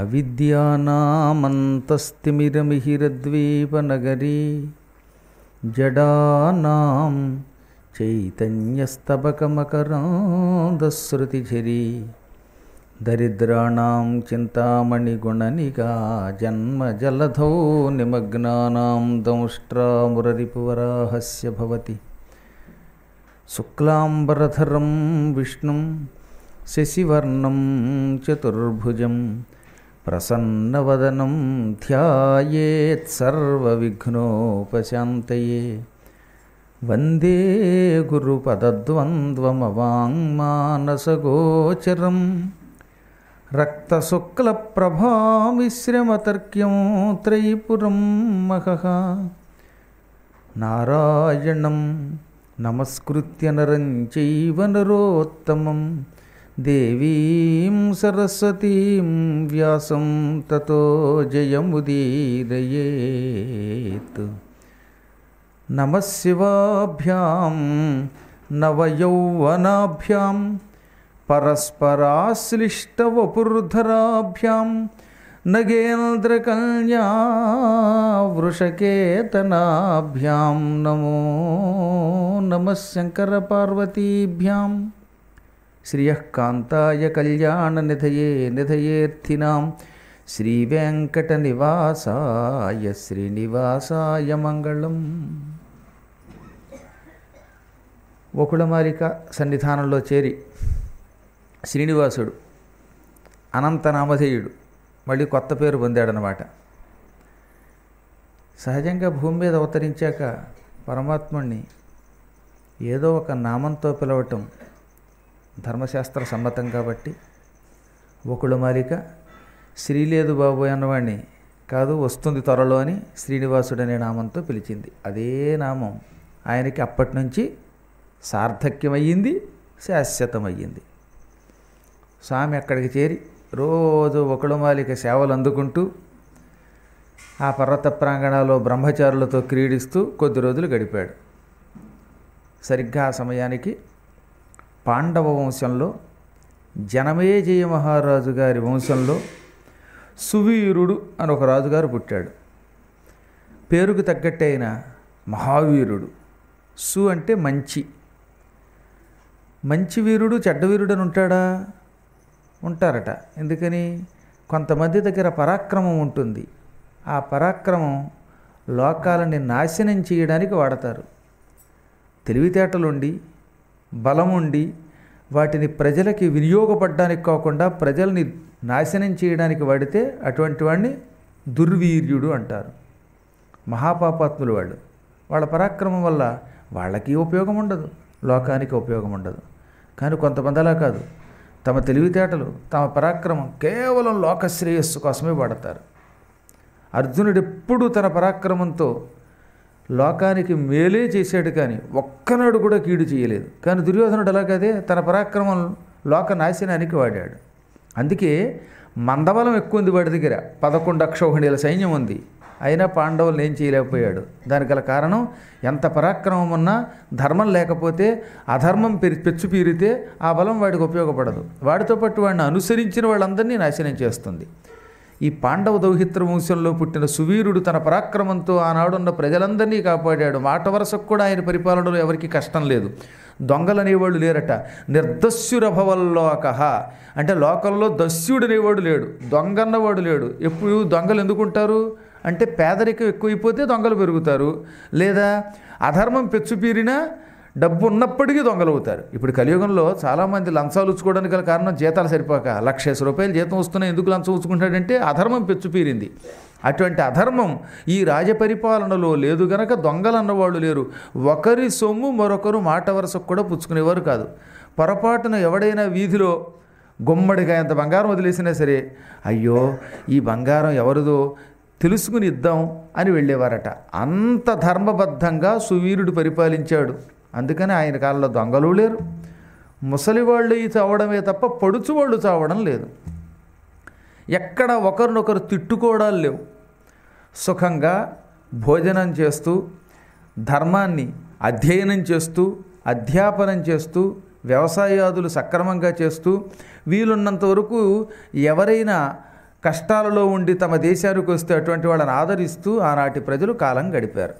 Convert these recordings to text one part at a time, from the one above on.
అవిద్యానామంతస్తిమిరమిహిరద్వీపనగరీ జడానాం చైతన్యస్తబకమకరాంధశ్రుతిఝరీ దరిద్రాణం చింతామణిగుణనిగా జన్మజలధౌ నిమగ్నానాం దంష్ట్రామురరిపువరాహస్య భవతి శుక్లాంబరధరం విష్ణుం శశివర్ణం చతుర్భుజం ప్రసన్నవదనం ధ్యాయేత్సర్వవిఘ్నోపశాంతయే వందే గురుపదద్వంద్వమవాङ्మానసగోచరం రక్తశుక్లప్రభామిశ్రమతర్క్యం త్రైపురం మహః నారాయణం నమస్కృత్య నరం చైవ నరోత్తమం దేవీం సరస్వతీం వ్యాసం తతో జయముదీరయేత్ నమశివాభ్యాం నవయౌవనాభ్యాం పరస్పరాశ్లిష్టవపుర్ధరాభ్యాం నగేంద్రకల్యా వృషకేతనాభ్యాం నమో నమ శంకరపార్వతీభ్యాం శ్రియఃకాంతాయ కళ్యాణనిధయే నిధయేర్థినాం శ్రీవేంకటనివాసాయ శ్రీనివాసాయ మంగళం వకుళమాలిక సన్నిధానంలో చేరి శ్రీనివాసుడు అనంతనామధేయుడు మళ్ళీ కొత్త పేరు పొందాడనమాట సహజంగా భూమి మీద అవతరించాక పరమాత్ముణ్ణి ఏదో ఒక నామంతో పిలవటం ధర్మశాస్త్ర సమ్మతం కాబట్టి వకుళమాలిక శ్రీలేదు బాబు అన్నవాడిని కాదు వస్తుంది త్వరలో అని శ్రీనివాసుడు అనే నామంతో పిలిచింది అదే నామం ఆయనకి అప్పటి నుంచి సార్థక్యమయ్యింది శాశ్వతమయ్యింది స్వామి అక్కడికి చేరి రోజు ఒకడుమాలిక సేవలు అందుకుంటూ ఆ పర్వత ప్రాంగణాల్లో బ్రహ్మచారులతో క్రీడిస్తూ కొద్ది రోజులు గడిపాడు సరిగ్గా ఆ సమయానికి పాండవ వంశంలో జనమేజయ మహారాజు గారి వంశంలో సువీరుడు అని ఒక రాజుగారు పుట్టాడు పేరుకు తగ్గట్టే అయిన మహావీరుడు సు అంటే మంచి మంచి వీరుడు చెడ్డ వీరుడు అని ఉంటాడా ఉంటారట ఎందుకని కొంతమంది దగ్గర పరాక్రమం ఉంటుంది ఆ పరాక్రమం లోకాలని నాశనం చేయడానికి వాడతారు తెలివితేటలుండి బలముండి వాటిని ప్రజలకి వినియోగపడడానికి కాకుండా ప్రజల్ని నాశనం చేయడానికి వాడితే అటువంటి వాడిని దుర్వీర్యుడు అంటారు మహాపాపాత్ములు వాళ్ళు వాళ్ళ పరాక్రమం వల్ల వాళ్ళకి ఉపయోగం ఉండదు లోకానికి ఉపయోగం ఉండదు కానీ కొంతమంది అలా కాదు తమ తెలివితేటలు తమ పరాక్రమం కేవలం లోక శ్రేయస్సు కోసమే వాడతారు అర్జునుడు ఎప్పుడూ తన పరాక్రమంతో లోకానికి మేలే చేశాడు కానీ ఒక్కనాడు కూడా కీడు చేయలేదు కానీ దుర్యోధనుడు అలాగదే తన పరాక్రమం లోక నాశనానికి వాడాడు అందుకే మందబలం ఎక్కువ ఉంది వాడి దగ్గర పదకొండు అక్షౌహిణీల సైన్యం ఉంది అయినా పాండవులు ఏం చేయలేకపోయాడు దానికి గల కారణం ఎంత పరాక్రమం ఉన్నా ధర్మం లేకపోతే అధర్మం పెరి పెచ్చు పీరితే ఆ బలం వాడికి ఉపయోగపడదు వాడితో పాటు వాడిని అనుసరించిన వాళ్ళందరినీ నాశనం చేస్తుంది ఈ పాండవ దౌహిత్ర వంశంలో పుట్టిన సువీరుడు తన పరాక్రమంతో ఆనాడున్న ప్రజలందరినీ కాపాడాడు మాట వరసకు కూడా ఆయన పరిపాలనలో ఎవరికి కష్టం లేదు దొంగలనేవాళ్ళు లేరట నిర్దస్యురభవల్లోక అంటే లోకంలో దస్యుడు అనేవాడు లేడు దొంగ అన్నవాడు లేడు ఎప్పుడు దొంగలు ఎందుకుంటారు అంటే పేదరికం ఎక్కువైపోతే దొంగలు పెరుగుతారు లేదా అధర్మం పెచ్చుపీరినా డబ్బు ఉన్నప్పటికీ దొంగలు అవుతారు ఇప్పుడు కలియుగంలో చాలామంది లంచాలు ఉచ్చుకోవడానికి గల కారణం జీతాలు సరిపోక లక్ష రూపాయలు జీతం వస్తున్నాయి ఎందుకు లంచం ఉచ్చుకుంటాడంటే అధర్మం పెచ్చుపీరింది అటువంటి అధర్మం ఈ రాజపరిపాలనలో లేదు గనక దొంగలు అన్నవాళ్ళు లేరు ఒకరి సొమ్ము మరొకరు మాట వరుసకు కూడా పుచ్చుకునేవారు కాదు పొరపాటున ఎవడైనా వీధిలో గుమ్మడిగా ఎంత బంగారం వదిలేసినా సరే అయ్యో ఈ బంగారం ఎవరిదో తెలుసుకుని ఇద్దాం అని వెళ్ళేవారట అంత ధర్మబద్ధంగా సువీరుడు పరిపాలించాడు అందుకని ఆయన కాలంలో దొంగలు లేరు ముసలివాళ్ళు ఈ చావడమే తప్ప పడుచువాళ్ళు చావడం లేదు ఎక్కడ ఒకరినొకరు తిట్టుకోవడాలు లేవు సుఖంగా భోజనం చేస్తూ ధర్మాన్ని అధ్యయనం చేస్తూ అధ్యాపనం చేస్తూ వ్యవసాయాదులు సక్రమంగా చేస్తూ వీలున్నంత వరకు ఎవరైనా కష్టాలలో ఉండి తమ దేశానికి వస్తే అటువంటి వాళ్ళని ఆదరిస్తూ ఆనాటి ప్రజలు కాలం గడిపారు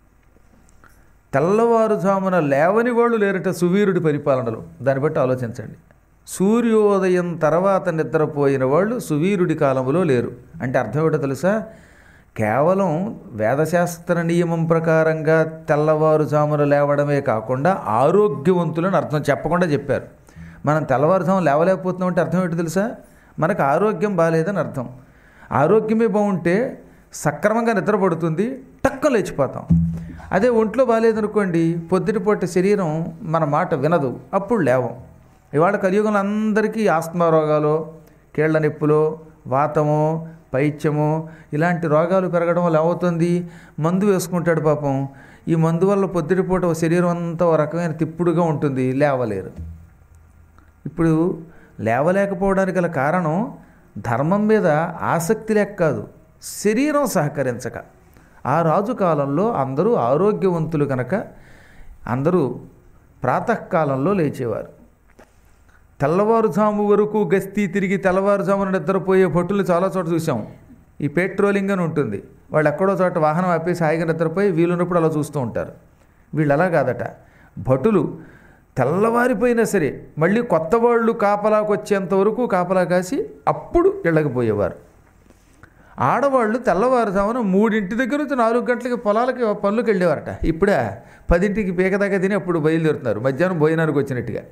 తెల్లవారుజామున లేవని వాళ్ళు లేరట సువీరుడి పరిపాలనలో దాన్ని బట్టి ఆలోచించండి సూర్యోదయం తర్వాత నిద్రపోయిన వాళ్ళు సువీరుడి కాలంలో లేరు అంటే అర్థం ఏమిటో తెలుసా కేవలం వేదశాస్త్ర నియమం ప్రకారంగా తెల్లవారుజామున లేవడమే కాకుండా ఆరోగ్యవంతులని అర్థం చెప్పకుండా చెప్పారు మనం తెల్లవారుజామున లేవలేకపోతున్నాం అంటే అర్థం ఏంటో తెలుసా మనకు ఆరోగ్యం బాగాలేదని అర్థం ఆరోగ్యమే బాగుంటే సక్రమంగా నిద్రపడుతుంది టక్క లేచిపోతాం అదే ఒంట్లో బాగాలేదనుకోండి పొద్దుటిపూట శరీరం మన మాట వినదు అప్పుడు లేవం ఇవాళ కలియుగంలో అందరికీ ఆస్తమా రోగాలు కీళ్ల నొప్పులు వాతము పైత్యము ఇలాంటి రోగాలు పెరగడం వల్ల ఏమవుతుంది మందు వేసుకుంటాడు పాపం ఈ మందు వల్ల పొద్దుటిపూట ఓ శరీరం అంతా ఓ రకమైన తిప్పుడుగా ఉంటుంది లేవలేరు ఇప్పుడు లేవలేకపోవడానికి గల కారణం ధర్మం మీద ఆసక్తి లేక కాదు శరీరం సహకరించక ఆ రాజు కాలంలో అందరూ ఆరోగ్యవంతులు కనుక అందరూ ప్రాతకాలంలో లేచేవారు తెల్లవారుజాము వరకు గస్తీ తిరిగి తెల్లవారుజామున నిద్రపోయే భటులు చాలా చోట చూసాం ఈ పెట్రోలింగ్ అని ఉంటుంది వాళ్ళు ఎక్కడో చోట వాహనం ఆపేసి హాయిగా నిద్రపోయి వీలున్నప్పుడు అలా చూస్తూ ఉంటారు వీళ్ళు అలా కాదట భటులు తెల్లవారిపోయినా సరే మళ్ళీ కొత్త వాళ్ళు కాపలాకు వచ్చేంత వరకు కాపలా కాసి అప్పుడు ఇళ్ళకి పోయేవారు ఆడవాళ్ళు తెల్లవారుజామున మూడింటి దగ్గర నుంచి నాలుగు గంటలకి పొలాలకి పనులకు వెళ్ళేవారట ఇప్పుడే పదింటికి పీకదాకా తిని అప్పుడు బయలుదేరుతున్నారు మధ్యాహ్నం భోజనానికి వచ్చినట్టుగా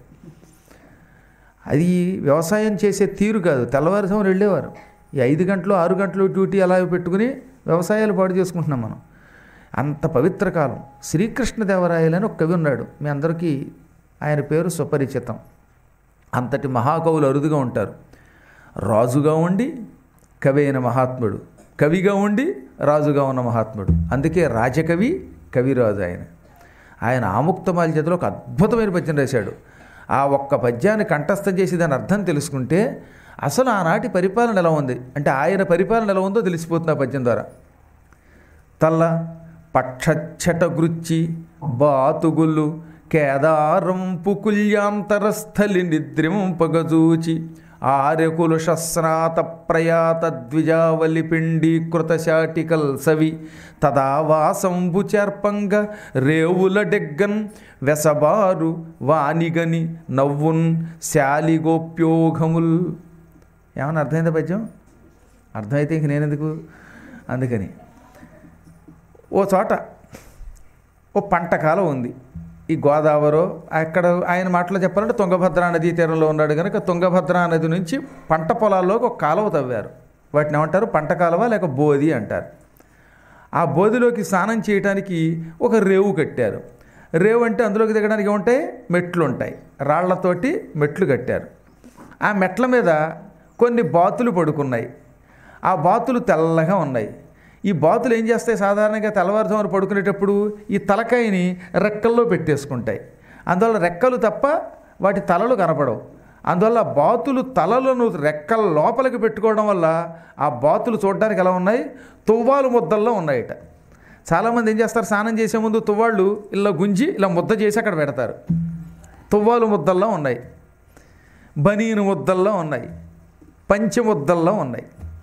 అది వ్యవసాయం చేసే తీరు కాదు తెల్లవారుజామున వెళ్ళేవారు ఈ ఐదు గంటలు ఆరు గంటలు డ్యూటీ అలా పెట్టుకుని వ్యవసాయాలు పాడు చేసుకుంటున్నాం మనం అంత పవిత్ర కాలం శ్రీకృష్ణదేవరాయలని ఒక కవి ఉన్నాడు మీ అందరికీ ఆయన పేరు సుపరిచితం అంతటి మహాకవులు అరుదుగా ఉంటారు రాజుగా ఉండి కవి అయిన మహాత్ముడు కవిగా ఉండి రాజుగా ఉన్న మహాత్ముడు అందుకే రాజకవి కవిరాజు ఆయన ఆయన ఆముక్తమాల చేతిలో ఒక అద్భుతమైన పద్యం రాశాడు ఆ ఒక్క పద్యాన్ని కంఠస్థం చేసి దాని అర్థం తెలుసుకుంటే అసలు ఆనాటి పరిపాలన ఎలా ఉంది అంటే ఆయన పరిపాలన ఎలా ఉందో తెలిసిపోతుంది ఆ పద్యం ద్వారా తల్ల పక్షచ్చట గృచ్చి బాతుగులు కేదారంపు కుల్యాంతరస్థలి నిద్రింపగజూచి ఆర్యకులు శస్నాత ప్రయాత ద్విజావలి పిండీకృత శాటికల్ సవి తదావాసంబు చేర్పంగ రేవుల డెగ్గన్ వెసబారు వానిగని నవ్వున్ శాలిగోప్యోఘముల్ ఏమన్నా అర్థమైందా పద్యం అర్థమైతే ఇంక నేనెందుకు అందుకని ఓ చోట ఓ పంట కాలం ఉంది ఈ గోదావరో అక్కడ ఆయన మాటలో చెప్పాలంటే తుంగభద్రా నదీ తీరంలో ఉన్నాడు కనుక తుంగభద్రా నది నుంచి పంట పొలాల్లోకి ఒక కాలువ తవ్వారు వాటిని ఏమంటారు పంట కాలువ లేక బోధి అంటారు ఆ బోధిలోకి స్నానం చేయడానికి ఒక రేవు కట్టారు రేవు అంటే అందులోకి దిగడానికి ఏముంటాయి మెట్లు ఉంటాయి రాళ్లతోటి మెట్లు కట్టారు ఆ మెట్ల మీద కొన్ని బాతులు పడుకున్నాయి ఆ బాతులు తెల్లగా ఉన్నాయి ఈ బాతులు ఏం చేస్తాయి సాధారణంగా తెల్లవారుజామున పడుకునేటప్పుడు ఈ తలకాయని రెక్కల్లో పెట్టేసుకుంటాయి అందువల్ల రెక్కలు తప్ప వాటి తలలు కనపడవు అందువల్ల బాతులు తలలను రెక్కల లోపలికి పెట్టుకోవడం వల్ల ఆ బాతులు చూడడానికి ఎలా ఉన్నాయి తువ్వాలు ముద్దల్లో ఉన్నాయట చాలామంది ఏం చేస్తారు స్నానం చేసే ముందు తువ్వాళ్ళు ఇలా గుంజి ఇలా ముద్ద చేసి అక్కడ పెడతారు తువ్వాలు ముద్దల్లో ఉన్నాయి బనీను ముద్దల్లో ఉన్నాయి పంచె ముద్దల్లో ఉన్నాయి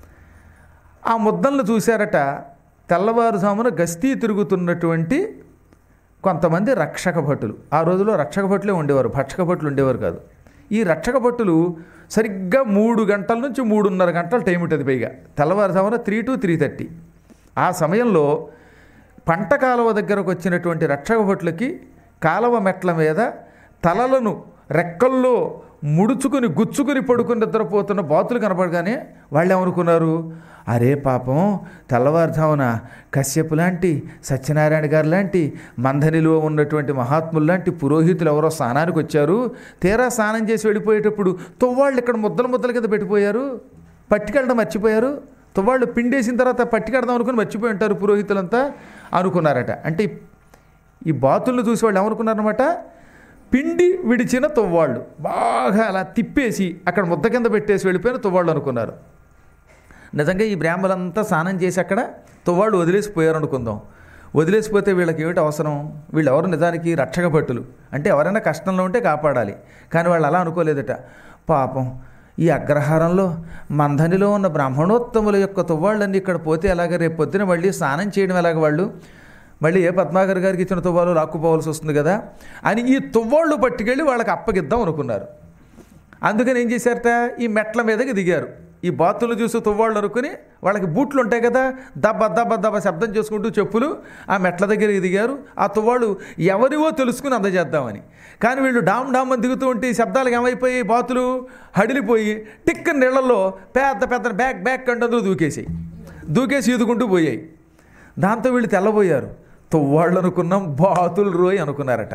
ఆ ముద్దలను చూశారట తెల్లవారుజామున గస్తీ తిరుగుతున్నటువంటి కొంతమంది రక్షక భటులు ఆ రోజుల్లో రక్షక భటులే ఉండేవారు భక్షక భటులు ఉండేవారు కాదు ఈ రక్షక భటులు సరిగ్గా మూడు గంటల నుంచి మూడున్నర గంటల టైం ఉంటుంది పైగా తెల్లవారుజామున త్రీ టు త్రీ థర్టీ ఆ సమయంలో పంట కాలువ దగ్గరకు వచ్చినటువంటి రక్షక భటులకి కాలువ మెట్ల మీద తలలను రెక్కల్లో ముడుచుకుని గుచ్చుకుని పడుకుని నిద్రపోతున్న బాతులు కనపడగానే వాళ్ళు ఏమనుకున్నారు అరే పాపం తెల్లవారుజామున కశ్యపు లాంటి సత్యనారాయణ గారు లాంటి మందనిలో ఉన్నటువంటి మహాత్ములు లాంటి పురోహితులు ఎవరో స్నానానికి వచ్చారు తీరా స్నానం చేసి వెళ్ళిపోయేటప్పుడు తువ్వాళ్ళు ఇక్కడ ముద్దల ముద్దల కింద పెట్టిపోయారు పట్టుకెళ్ళడం మర్చిపోయారు తువ్వాళ్ళు పిండేసిన తర్వాత పట్టుకెడదాం అనుకుని మర్చిపోయి ఉంటారు పురోహితులంతా అనుకున్నారట అంటే ఈ- ఈ బాతులను చూసి వాళ్ళు ఏమనుకున్నారనమాట పిండి విడిచిన తువ్వాళ్ళు బాగా అలా తిప్పేసి అక్కడ ముద్ద కింద పెట్టేసి వెళ్ళిపోయిన తువ్వాళ్ళు అనుకున్నారు నిజంగా ఈ బ్రాహ్మలంతా స్నానం చేసి అక్కడ తువ్వాళ్ళు వదిలేసిపోయారు అనుకుందాం వదిలేసిపోతే వీళ్ళకి ఏమిటి అవసరం వీళ్ళు ఎవరు నిజానికి రక్షక భట్టులు అంటే ఎవరైనా కష్టంలో ఉంటే కాపాడాలి కానీ వాళ్ళు అలా అనుకోలేదట పాపం ఈ అగ్రహారంలో మంధనిలో ఉన్న బ్రాహ్మణోత్తముల యొక్క తువ్వాళ్ళన్నీ ఇక్కడ పోతే ఎలాగ రేపు పొద్దున మళ్ళీ స్నానం చేయడం ఎలాగ వాళ్ళు మళ్ళీ ఏ పద్మాకర్ గారికి ఇచ్చిన తువ్వాలు లాక్కుపోవాల్సి వస్తుంది కదా అని ఈ తువ్వాళ్ళు పట్టుకెళ్ళి వాళ్ళకి అప్పగిద్దాం అనుకున్నారు అందుకని ఏం చేశారట ఈ మెట్ల మీదకి దిగారు ఈ బాతులు చూసి తువ్వాళ్ళు అనుకుని వాళ్ళకి బూట్లు ఉంటాయి కదా దబ్బ దబ్బ దబ్బ శబ్దం చేసుకుంటూ చెప్పులు ఆ మెట్ల దగ్గరికి దిగారు ఆ తువ్వాళ్ళు ఎవరివో తెలుసుకుని అందజేద్దామని కానీ వీళ్ళు డామ్ డామ్ అని దిగుతూ ఉంటే ఈ శబ్దాలకు ఏమైపోయి బాతులు హడిలిపోయి టిక్కని నీళ్ళల్లో పెద్ద పెద్ద బ్యాక్ బ్యాక్ కంటూ దూకేసాయి దూకేసి ఈదుకుంటూ పోయాయి దాంతో వీళ్ళు తెల్లబోయారు తువ్వాళ్ళు అనుకున్నాం బాతులు రోయ్ అనుకున్నారట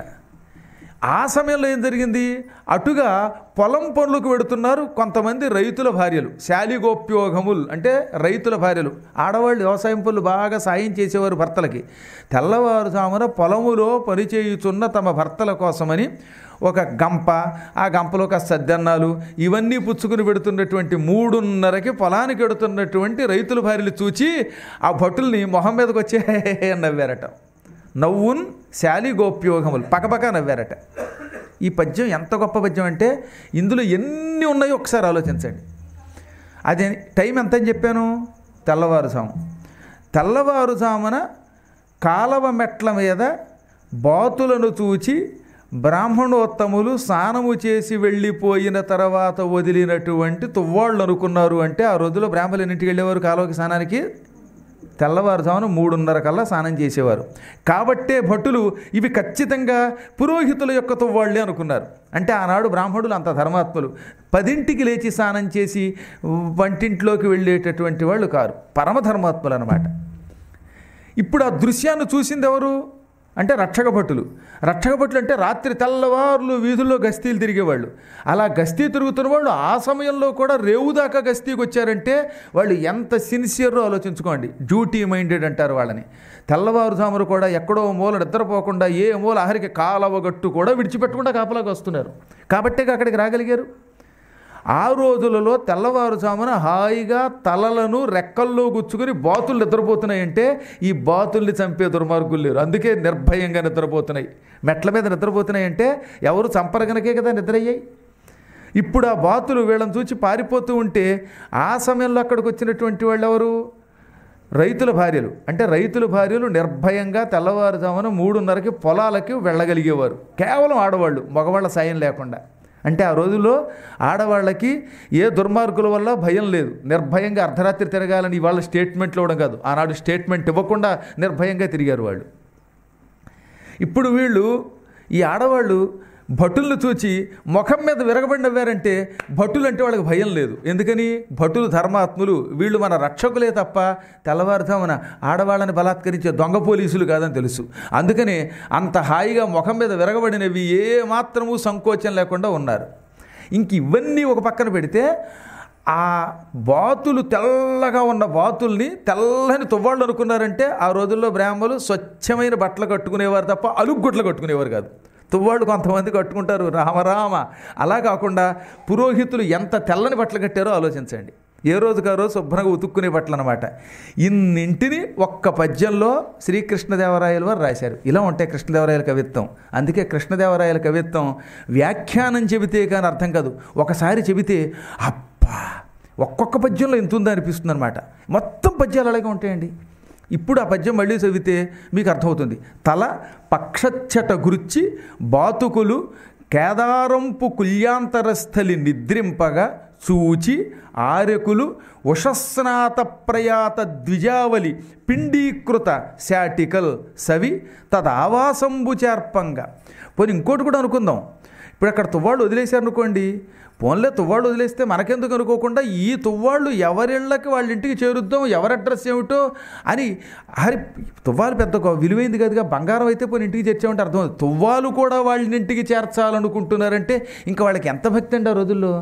ఆ సమయంలో ఏం జరిగింది అటుగా పొలం పనులకు వెడుతున్నారు కొంతమంది రైతుల భార్యలు శాలిగోప్యోగములు అంటే రైతుల భార్యలు ఆడవాళ్ళు వ్యవసాయం పనులు బాగా సాయం చేసేవారు భర్తలకి తెల్లవారుజామున పొలములో పనిచేయుచున్న తమ భర్తల కోసమని ఒక గంప ఆ గంపలో ఒక సద్దన్నాలు ఇవన్నీ పుచ్చుకుని పెడుతున్నటువంటి మూడున్నరకి పొలానికి వెడుతున్నటువంటి రైతుల భార్యలు చూచి ఆ భటుల్ని మొహం మీదకి వచ్చి "హే హే హే" అని నవ్వారట నవ్వున్ శాలి గోప్యోగములు పకపక నవ్వారట ఈ పద్యం ఎంత గొప్ప పద్యం అంటే ఇందులో ఎన్ని ఉన్నాయో ఒకసారి ఆలోచించండి అదే టైం ఎంత అని చెప్పాను తెల్లవారుజాము తెల్లవారుజామున కాలవ మెట్ల మీద బాతులను చూచి బ్రాహ్మణోత్తములు స్నానము చేసి వెళ్ళిపోయిన తర్వాత వదిలినటువంటి తువ్వాళ్ళు అనుకున్నారు అంటే ఆ రోజుల్లో బ్రాహ్మణులు ఎన్నింటికి వెళ్ళేవారు కాలువకి స్నానానికి తెల్లవారుజామున మూడున్నర కల్లా స్నానం చేసేవారు కాబట్టే భటులు ఇవి ఖచ్చితంగా పురోహితుల యొక్క తువ్వాళ్ళే అనుకున్నారు అంటే ఆనాడు బ్రాహ్మణులు అంత ధర్మాత్ములు పదింటికి లేచి స్నానం చేసి వంటింట్లోకి వెళ్ళేటటువంటి వాళ్ళు కారు పరమధర్మాత్ములు అనమాట ఇప్పుడు ఆ దృశ్యాన్ని చూసింది ఎవరు అంటే రక్షక భటులు రక్షక భటులు అంటే రాత్రి తెల్లవారులు వీధుల్లో గస్తీలు తిరిగేవాళ్ళు అలా గస్తీ తిరుగుతున్న వాళ్ళు ఆ సమయంలో కూడా రేవు దాకా గస్తీకి వచ్చారంటే వాళ్ళు ఎంత సిన్సియర్రో ఆలోచించుకోండి డ్యూటీ మైండెడ్ అంటారు వాళ్ళని తెల్లవారుజాములు కూడా ఎక్కడో మూల నిద్రపోకుండా ఏ మూల ఆఖరికి కాలవగట్టు కూడా విడిచిపెట్టకుండా కాపలాగా వస్తున్నారు కాబట్టే అక్కడికి రాగలిగారు ఆ రోజులలో తెల్లవారుజామున హాయిగా తలలను రెక్కల్లో గుచ్చుకుని బాతులు నిద్రపోతున్నాయంటే ఈ బాతుల్ని చంపే దుర్మార్గులు లేరు అందుకే నిర్భయంగా నిద్రపోతున్నాయి మెట్ల మీద నిద్రపోతున్నాయంటే ఎవరు చంపరగనకే కదా నిద్రయ్యాయి ఇప్పుడు ఆ బాతులు వీళ్ళని చూచి పారిపోతూ ఉంటే ఆ సమయంలో అక్కడికి వచ్చినటువంటి వాళ్ళు ఎవరు రైతుల భార్యలు అంటే రైతుల భార్యలు నిర్భయంగా తెల్లవారుజామున మూడున్నరకి పొలాలకి వెళ్ళగలిగేవారు కేవలం ఆడవాళ్ళు మగవాళ్ళ సాయం లేకుండా అంటే ఆ రోజుల్లో ఆడవాళ్ళకి ఏ దుర్మార్గుల వల్ల భయం లేదు నిర్భయంగా అర్ధరాత్రి తిరగాలని ఇవాళ స్టేట్మెంట్లు ఇవ్వడం కాదు ఆనాడు స్టేట్మెంట్ ఇవ్వకుండా నిర్భయంగా తిరిగారు వాళ్ళు ఇప్పుడు వీళ్ళు ఈ ఆడవాళ్ళు భటులను చూచి ముఖం మీద విరగబడి నవ్వారంటే భటులు అంటే వాళ్ళకి భయం లేదు ఎందుకని భటులు ధర్మాత్ములు వీళ్ళు మన రక్షకులే తప్ప తెల్లవారుజామున ఆడవాళ్ళని బలాత్కరించే దొంగ పోలీసులు కాదని తెలుసు అందుకనే అంత హాయిగా ముఖం మీద విరగబడినవి ఏ మాత్రము సంకోచం లేకుండా ఉన్నారు ఇంక ఇవన్నీ ఒక పక్కన పెడితే ఆ బాతులు తెల్లగా ఉన్న బాతుల్ని తెల్లని తువ్వాళ్ళు అనుకున్నారంటే ఆ రోజుల్లో బ్రాహ్మలు స్వచ్ఛమైన బట్టలు కట్టుకునేవారు తప్ప అలుగుగుడ్లు కట్టుకునేవారు కాదు తువ్వాళ్ళు కొంతమంది కట్టుకుంటారు రామరామ అలా కాకుండా పురోహితులు ఎంత తెల్లని బట్టలు కట్టారో ఆలోచించండి ఏ రోజుకు ఆ రోజు శుభ్రంగా ఉతుక్కునే బట్టలు అనమాట ఇన్నింటిని ఒక్క పద్యంలో శ్రీకృష్ణదేవరాయల వారు రాశారు ఇలా ఉంటాయి కృష్ణదేవరాయల కవిత్వం అందుకే కృష్ణదేవరాయల కవిత్వం వ్యాఖ్యానం చెబితే కానీ అర్థం కాదు ఒకసారి చెబితే అబ్బా ఒక్కొక్క పద్యంలో ఎంత ఉందో అనిపిస్తుంది అనమాట మొత్తం పద్యాలు అలాగే ఉంటాయండి ఇప్పుడు ఆ పద్యం మళ్ళీ చదివితే మీకు అర్థమవుతుంది తల పక్షచ్చట గుర్చి బాతుకులు కేదారంపు కుల్యాంతరస్థలి నిద్రింపగా చూచి ఆరెకులు ఉషస్నాత ప్రయాత ద్విజావలి పిండీకృత శాటికల్ సవి తదావాసంబు చేర్పంగా పోనీ ఇంకోటి కూడా అనుకుందాం ఇప్పుడు అక్కడ తువ్వాళ్ళు వదిలేశారు అనుకోండి పోన్లే తువ్వాళ్ళు వదిలేస్తే మనకెందుకు అనుకోకుండా ఈ తువ్వాళ్ళు ఎవరిళ్ళకి వాళ్ళ ఇంటికి చేరుద్దాం ఎవరి అడ్రస్ ఏమిటో అని హరి తువ్వాలు పెద్ద గొ- విలువైంది కదుగా బంగారం అయితే పోనీ ఇంటికి చేర్చామంటే అర్థం అవుతుంది. తువ్వాలు కూడా వాళ్ళ ఇంటికి చేర్చాలనుకుంటున్నారంటే ఇంకా వాళ్ళకి ఎంత భక్తి అండి ఆ రోజుల్లో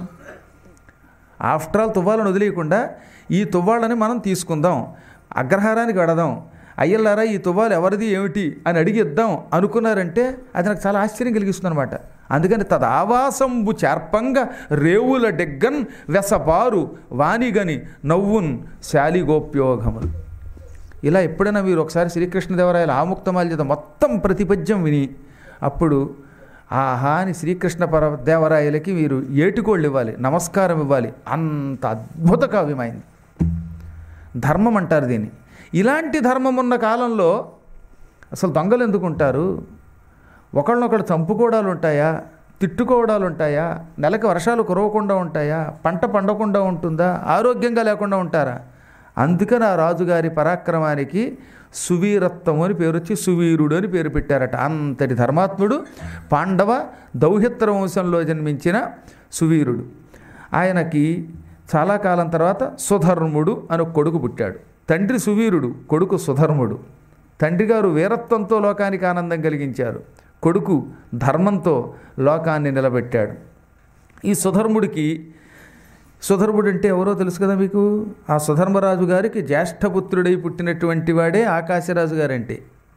ఆఫ్టర్ ఆల్ తువ్వాలను వదిలేయకుండా ఈ తువ్వాళ్ళని మనం తీసుకుందాం అగ్రహారానికి వెడదాం అయ్యల్లారా ఈ తువ్వాలు ఎవరిది ఏమిటి అని అడిగి ఇద్దాం అనుకున్నారంటే అది నాకు చాలా ఆశ్చర్యం కలిగిస్తుంది అనమాట అందుకని తదావాసంబు చేర్పంగా రేవుల డెగ్గన్ వెసపారు వానిగని నవ్వున్ శాలిగోప్యోగములు ఇలా ఎప్పుడైనా మీరు ఒకసారి శ్రీకృష్ణదేవరాయల ఆముక్తమాల చేత మొత్తం ప్రతిపద్యం విని అప్పుడు ఆహా అని శ్రీకృష్ణ పర దేవరాయలకి మీరు ఏటుకోళ్ళు ఇవ్వాలి నమస్కారం ఇవ్వాలి అంత అద్భుత కావ్యమైంది ధర్మం అంటారు దీన్ని ఇలాంటి ధర్మం ఉన్న కాలంలో అసలు దొంగలు ఎందుకు ఉంటారు ఒకళ్ళనొకడు చంపుకోవడాలు ఉంటాయా తిట్టుకోవడాలు ఉంటాయా నెలకు వర్షాలు కురవకుండా ఉంటాయా పంట పండకుండా ఉంటుందా ఆరోగ్యంగా లేకుండా ఉంటారా అందుకని ఆ రాజుగారి పరాక్రమానికి సువీరత్వం అని పేరు వచ్చి సువీరుడు అని పేరు పెట్టారట అంతటి ధర్మాత్ముడు పాండవ దౌహిత్ర వంశంలో జన్మించిన సువీరుడు ఆయనకి చాలా కాలం తర్వాత సుధర్ముడు అని ఒక కొడుకు పుట్టాడు తండ్రి సువీరుడు కొడుకు సుధర్ముడు తండ్రి గారు వీరత్వంతో లోకానికి ఆనందం కలిగించారు కొడుకు ధర్మంతో లోకాన్ని నిలబెట్టాడు ఈ సుధర్ముడికి సుధర్ముడు అంటే ఎవరో తెలుసు కదా మీకు ఆ సుధర్మరాజు గారికి జ్యేష్ఠపుత్రుడై పుట్టినటువంటి వాడే ఆకాశరాజు గారంటే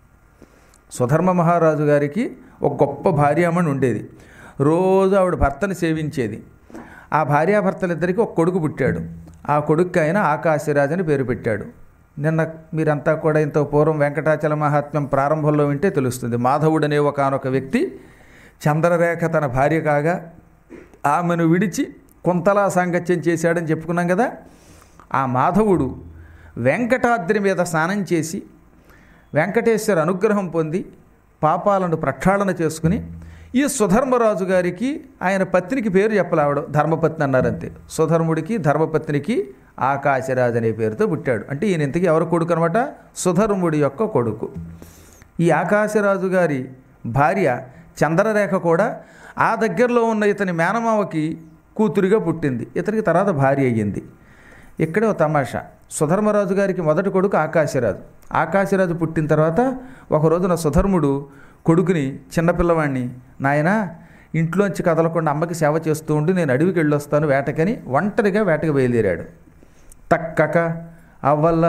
సుధర్మ మహారాజు గారికి ఒక గొప్ప భార్యామణి ఉండేది రోజు ఆవిడ భర్తని సేవించేది ఆ భార్యాభర్తలిద్దరికీ ఒక కొడుకు పుట్టాడు ఆ కొడుకు ఆయన ఆకాశరాజు అని పేరు పెట్టాడు నిన్న మీరంతా కూడా ఇంత పూర్వం వెంకటాచల మహాత్మ్యం ప్రారంభంలో వింటే తెలుస్తుంది మాధవుడు అనే ఒకనొక వ్యక్తి చంద్రరేఖ తన భార్య కాగా ఆమెను విడిచి కుంతలా సాంగత్యం చేశాడని చెప్పుకున్నాం కదా ఆ మాధవుడు వెంకటాద్రి మీద స్నానం చేసి వెంకటేశ్వర అనుగ్రహం పొంది పాపాలను ప్రక్షాళన చేసుకుని ఈ సుధర్మరాజు గారికి ఆయన పత్నికి పేరు చెప్పలేవడం ధర్మపత్ని అన్నారంతే సుధర్ముడికి ధర్మపత్నికి ఆకాశరాజు అనే పేరుతో పుట్టాడు అంటే ఈయన ఇంతకీ ఎవరు కొడుకు అనమాట సుధర్ముడి యొక్క కొడుకు ఈ ఆకాశరాజు గారి భార్య చంద్రరేఖ కూడా ఆ దగ్గరలో ఉన్న ఇతని మేనమావకి కూతురిగా పుట్టింది ఇతనికి తర్వాత భార్య అయ్యింది ఇక్కడే ఒక తమాషా సుధర్మరాజు గారికి మొదటి కొడుకు ఆకాశరాజు ఆకాశరాజు పుట్టిన తర్వాత ఒక రోజున సుధర్ముడు కొడుకుని చిన్నపిల్లవాడిని నాయన ఇంట్లోంచి కదలకుండా అమ్మకి సేవ చేస్తూ ఉండి నేను అడవికి వెళ్ళొస్తాను వేటకని ఒంటరిగా వేటకు బయలుదేరాడు తక్కక అవల్ల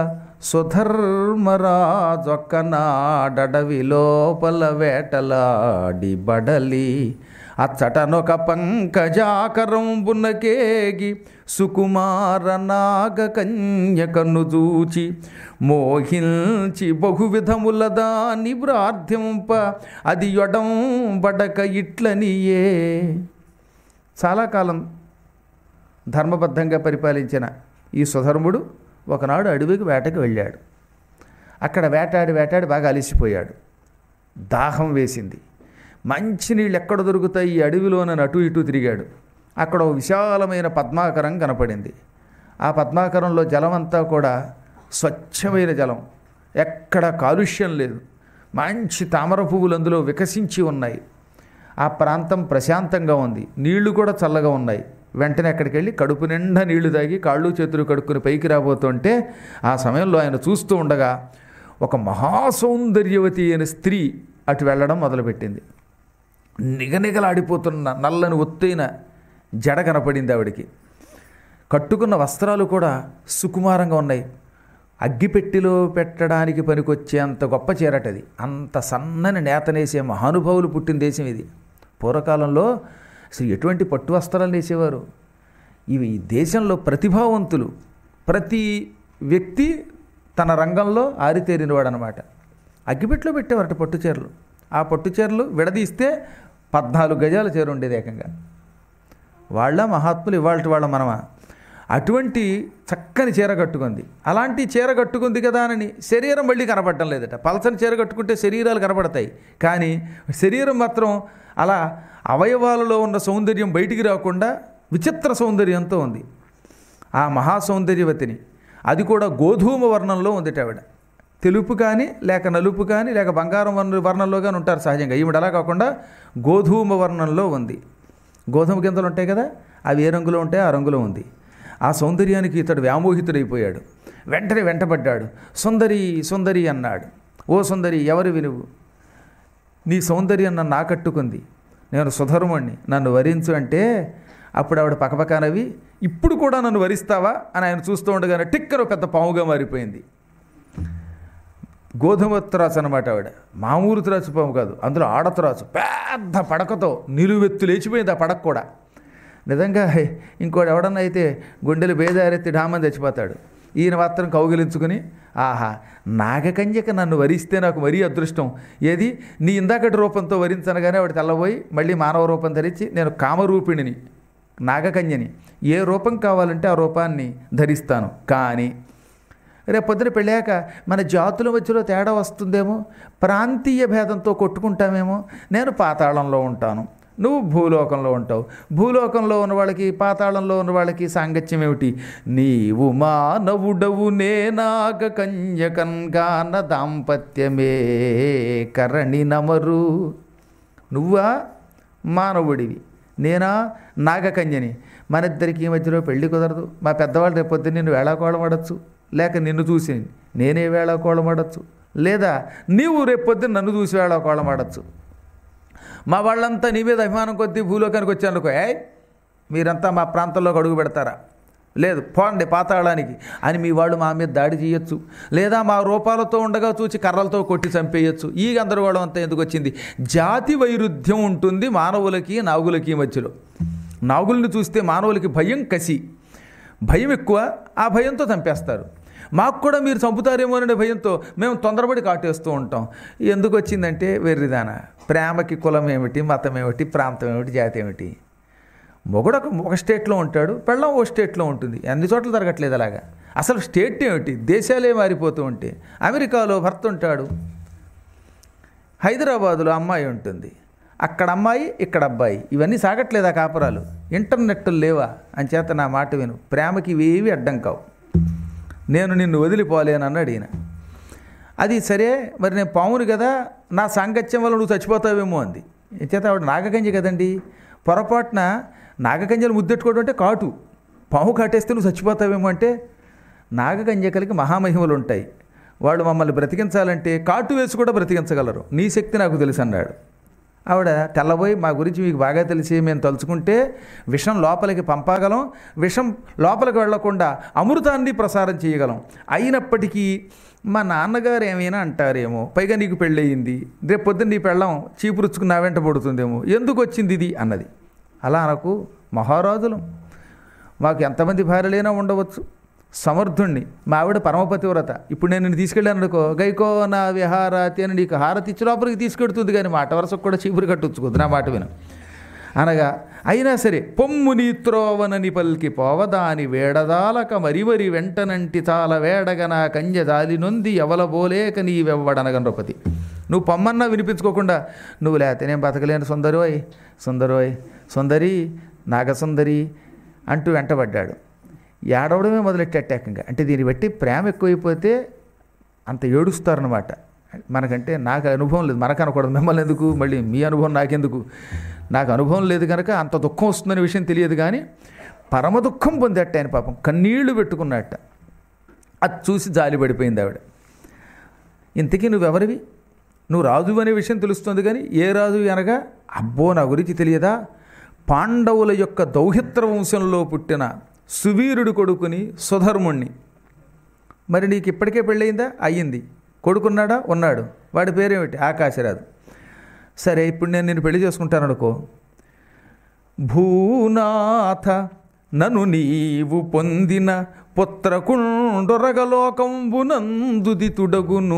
సుధర్మరాజొక్కనాడవి లోపల వేటలాడి బడలి అచ్చటనొక పంకజాకరం బున్నకేగి సుకుమార నాగ కన్యకను చూచి మోహించి బహువిధముల దాని ప్రార్థింప అది యొడం బడక ఇట్లనియే చాలా కాలం ధర్మబద్ధంగా పరిపాలించిన ఈ సుధర్ముడు ఒకనాడు అడవికి వేటకి వెళ్ళాడు అక్కడ వేటాడి వేటాడి బాగా అలిసిపోయాడు దాహం వేసింది మంచినీళ్ళు ఎక్కడ దొరుకుతాయి ఈ అడవిలోనని అటు ఇటు తిరిగాడు అక్కడ ఒక విశాలమైన పద్మాకరం కనపడింది ఆ పద్మాకరంలో జలం అంతా కూడా స్వచ్ఛమైన జలం ఎక్కడ కాలుష్యం లేదు మంచి తామర పువ్వులు అందులో వికసించి ఉన్నాయి ఆ ప్రాంతం ప్రశాంతంగా ఉంది నీళ్లు కూడా చల్లగా ఉన్నాయి వెంటనే అక్కడికి వెళ్ళి కడుపు నిండా నీళ్లు తాగి కాళ్ళు చేతులు కడుక్కుని పైకి రాబోతుంటే ఆ సమయంలో ఆయన చూస్తూ ఉండగా ఒక మహాసౌందర్యవతి అయిన స్త్రీ అటు వెళ్ళడం మొదలుపెట్టింది నిగనిగలాడిపోతున్న నల్లని ఒత్తైన జడ కనపడింది ఆవిడికి కట్టుకున్న వస్త్రాలు కూడా సుకుమారంగా ఉన్నాయి అగ్గిపెట్టిలో పెట్టడానికి పనికొచ్చేంత గొప్ప చీరటది అంత సన్నని నేతనేసే మహానుభావులు పుట్టిన దేశం ఇది పూర్వకాలంలో అసలు ఎటువంటి పట్టు వస్త్రాలు వేసేవారు ఇవి ఈ దేశంలో ప్రతిభావంతులు ప్రతి వ్యక్తి తన రంగంలో ఆరితేరినవాడు అనమాట అగ్గిపెట్టిలో పెట్టేవారట పట్టు చీరలు ఆ పట్టు చీరలు విడదీస్తే పద్నాలుగు గజాల చీర ఉండేది ఏకంగా వాళ్ళ మహాత్ములు ఇవాళ వాళ్ళ మనమా అటువంటి చక్కని చీర కట్టుకుంది అలాంటి చీర కట్టుకుంది కదా అని శరీరం మళ్ళీ కనపడటం లేదట పలసని చీర కట్టుకుంటే శరీరాలు కనపడతాయి కానీ శరీరం మాత్రం అలా అవయవాలలో ఉన్న సౌందర్యం బయటికి రాకుండా విచిత్ర సౌందర్యంతో ఉంది ఆ మహాసౌందర్యవతిని అది కూడా గోధూమ వర్ణంలో ఉందిట ఆవిడ తెలుపు కానీ లేక నలుపు కానీ లేక బంగారం వర్ణ వర్ణంలో కానీ ఉంటారు సహజంగా ఈవిడ అలా కాకుండా గోధూమ వర్ణంలో ఉంది గోధుమ గింజలు ఉంటాయి కదా అవి ఏ రంగులో ఉంటాయి ఆ రంగులో ఉంది ఆ సౌందర్యానికి ఇతడు వ్యామోహితుడైపోయాడు వెంటనే వెంటబడ్డాడు సుందరి సుందరి అన్నాడు ఓ సుందరి ఎవరివి నువ్వు నీ సౌందర్యం నన్ను ఆకట్టుకుంది నేను సుధర్ముణ్ణి నన్ను వరించు అంటే అప్పుడు ఆవిడ పక్కపక్కనవి ఇప్పుడు కూడా నన్ను వరిస్తావా అని ఆయన చూస్తూ ఉండగానే టిక్కర పెద్ద పాముగా మారిపోయింది గోధుమ త్రాసు అనమాట ఆవిడ మామూలు త్రాసు పాము కాదు అందులో ఆడత్రాసు పెద్ద పడకతో నిలువెత్తు లేచిపోయింది ఆ పడక కూడా నిజంగా ఇంకోటి ఎవడన్నా అయితే గుండెలు బేదారెత్తి ఢామని చచ్చిపోతాడు ఈయన మాత్రం కౌగిలించుకుని ఆహా నాగకన్యక నన్ను వరిస్తే నాకు మరీ అదృష్టం ఏది నీ ఇందాకటి రూపంతో వరించనగానే ఆవిడ తెల్లబోయి మళ్ళీ మానవ రూపం ధరించి నేను కామరూపిణిని నాగకన్యని ఏ రూపం కావాలంటే ఆ రూపాన్ని ధరిస్తాను కానీ రేపు పొద్దున పెళ్ళాక మన జాతుల మధ్యలో తేడా వస్తుందేమో ప్రాంతీయ భేదంతో కొట్టుకుంటామేమో నేను పాతాళంలో ఉంటాను నువ్వు భూలోకంలో ఉంటావు భూలోకంలో ఉన్న వాళ్ళకి పాతాళంలో ఉన్న వాళ్ళకి సాంగత్యం ఏమిటి నీవు మానవుడవు నేనాగ కన్యకన్గాన దాంపత్యమే కరణి నమరు నువ్వా మానవుడివి నేనా నాగకన్యని మన ఇద్దరికి మధ్యలో పెళ్లి కుదరదు మా పెద్దవాళ్ళు రేపు పొద్దున్న నిన్ను వేళాకోళం ఆడచ్చు లేక నిన్ను చూసి నేనే వేళాకోళం ఆడచ్చు లేదా నీవు రేపు పొద్దున్న నన్ను చూసి వేళాకోళం ఆడచ్చు మా వాళ్ళంతా నీ మీద అభిమానం కొద్దీ భూలోకానికి వచ్చానుకో ఏ మీరంతా మా ప్రాంతంలోకి అడుగు పెడతారా లేదు పోండి పాతాళానికి అని మీ వాళ్ళు మా మీద దాడి చేయొచ్చు లేదా మా రూపాలతో ఉండగా చూచి కర్రలతో కొట్టి చంపేయచ్చు ఈ గందరగోళం అంతా ఎందుకు వచ్చింది జాతి వైరుధ్యం ఉంటుంది మానవులకి నాగులకి మధ్యలో నాగుల్ని చూస్తే మానవులకి భయం కసి భయం ఎక్కువ ఆ భయంతో చంపేస్తారు మాకు కూడా మీరు చంపుతారేమో అనే భయంతో మేము తొందరపడి కాటేస్తూ ఉంటాం ఎందుకు వచ్చిందంటే వెర్రిదాన ప్రేమకి కులం ఏమిటి మతం ఏమిటి ప్రాంతం ఏమిటి జాతి ఏమిటి మొగుడు ఒక ఒక స్టేట్లో ఉంటాడు పెళ్ళం ఓ స్టేట్లో ఉంటుంది అన్ని చోట్ల జరగట్లేదు అలాగా అసలు స్టేట్ ఏమిటి దేశాలే మారిపోతూ ఉంటే అమెరికాలో భర్త ఉంటాడు హైదరాబాదులో అమ్మాయి ఉంటుంది అక్కడ అమ్మాయి ఇక్కడ అబ్బాయి ఇవన్నీ సాగట్లేదా కాపురాలు ఇంటర్నెట్ లేవా అని చేత నా మాట విను ప్రేమకి ఇవేవి అడ్డం కావు నేను నిన్ను వదిలిపోలేను అన్నాడు ఈయన అది సరే మరి నేను పావును కదా నా సాంగత్యం వల్ల నువ్వు చచ్చిపోతావేమో అంది ఏం చేత ఆవిడ నాగకంజ కదండి పొరపాటున నాగకంజలు ముద్దెట్టుకోవడం అంటే కాటు పాము కాటేస్తే నువ్వు చచ్చిపోతావేమో అంటే నాగకంజకలకి మహామహిమలు ఉంటాయి వాళ్ళు మమ్మల్ని బ్రతికించాలంటే కాటు వేసి కూడా బ్రతికించగలరు నీ శక్తి నాకు తెలుసు అన్నాడు ఆవిడ తెల్లబోయి మా గురించి మీకు బాగా తెలిసి మేము తలుచుకుంటే విషం లోపలికి పంపగలం విషం లోపలికి వెళ్లకుండా అమృతాన్ని ప్రసారం చేయగలం అయినప్పటికీ మా నాన్నగారు ఏమైనా అంటారేమో పైగా నీకు పెళ్ళయింది రేపు పొద్దున్న నీ పెళ్ళం చీపురుచ్చుకుని నా వెంట పడుతుందేమో ఎందుకు వచ్చింది ఇది అన్నది అలా అనకు మహారాజులం మాకు ఎంతమంది భార్యలైనా ఉండవచ్చు సమర్థుణ్ణి మా ఆవిడ పరమపతివ్రత ఇప్పుడు నేను నిన్ను తీసుకెళ్ళాను అనుకో గైకో నా విహారాతి అని నీకు హారతి ఇచ్చి లోపలికి తీసుకెడుతుంది కానీ మాట వరుసకు కూడా చీపురు కట్టొచ్చుకోద్దు నా మాట విను అనగా అయినా సరే పొమ్ము నీ త్రోవనని పల్కి పోవదాని వేడదాలక మరి మరి వెంటనంటి చాలా వేడగన కంజదాలి నొంది ఎవలబోలేక నీవెవ్వడనగ నృపతి నువ్వు పొమ్మన్నా వినిపించుకోకుండా నువ్వు లేతే నేను బతకలేను సుందరోయ్ సుందరోయ్ సుందరి నాగసుందరి అంటూ వెంటబడ్డాడు ఏడవడమే మొదలెట్టేకంగా అంటే దీన్ని బట్టి ప్రేమ ఎక్కువైపోతే అంత ఏడుస్తారనమాట మనకంటే నాకు అనుభవం లేదు మనకు అనకూడదు మిమ్మల్ని ఎందుకు మళ్ళీ మీ అనుభవం నాకెందుకు నాకు అనుభవం లేదు కనుక అంత దుఃఖం వస్తుందనే విషయం తెలియదు కానీ పరమ దుఃఖం పొందట్ట ఆయన పాపం కన్నీళ్లు పెట్టుకున్నట్ట అది చూసి జాలి పడిపోయింది ఆవిడ ఇంతకీ నువ్వెవరివి నువ్వు రాజు అనే విషయం తెలుస్తుంది కానీ ఏ రాజు అనగా అబ్బో నా గురించి తెలియదా పాండవుల యొక్క దౌహిత్ర వంశంలో పుట్టిన సువీరుడు కొడుకుని సుధర్ముణ్ణి మరి నీకు ఇప్పటికే పెళ్ళయిందా అయ్యింది కొడుకున్నాడా ఉన్నాడు వాడి పేరేమిటి ఆకాశరాజు సరే ఇప్పుడు నేను నిన్ను పెళ్లి చేసుకుంటాను అనుకో భూనాథ నను నీవు పొందిన పుత్రకుండొరగలోకంబునందుదితుడగును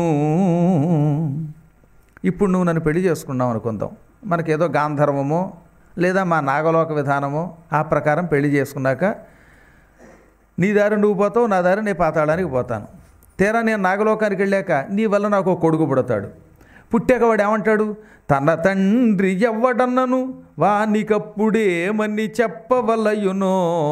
ఇప్పుడు నువ్వు నన్ను పెళ్లి చేసుకున్నావు అనుకుందాం మనకేదో గాంధర్వమో లేదా మా నాగలోక విధానమో ఆ ప్రకారం పెళ్లి చేసుకున్నాక నీ దారి నువ్వు పోతావు నా దారి నేను పాతాళానికి పోతాను తీరా నేను నాగలోకానికి వెళ్ళాక నీ వల్ల నాకు ఒక కొడుకు పుడతాడు పుట్టాక వాడు ఏమంటాడు తన తండ్రి ఎవ్వడన్నను వానికప్పుడేమని చెప్పవలయునో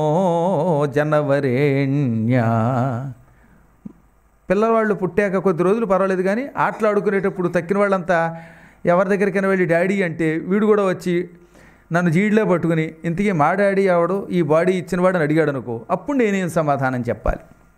జనవరేణ్య పిల్లవాళ్ళు పుట్టాక కొద్ది రోజులు పర్వాలేదు కానీ ఆటలాడుకునేటప్పుడు తక్కిన వాళ్ళంతా ఎవరి దగ్గరికైనా వెళ్ళి డాడీ అంటే వీడు కూడా వచ్చి నన్ను జీడిలో పట్టుకుని ఇంతకీ మా డాడీ ఆవిడు ఈ బాడీ ఇచ్చినవాడు అని అడిగాడు అనుకో అప్పుడు నేనేం సమాధానం చెప్పాలి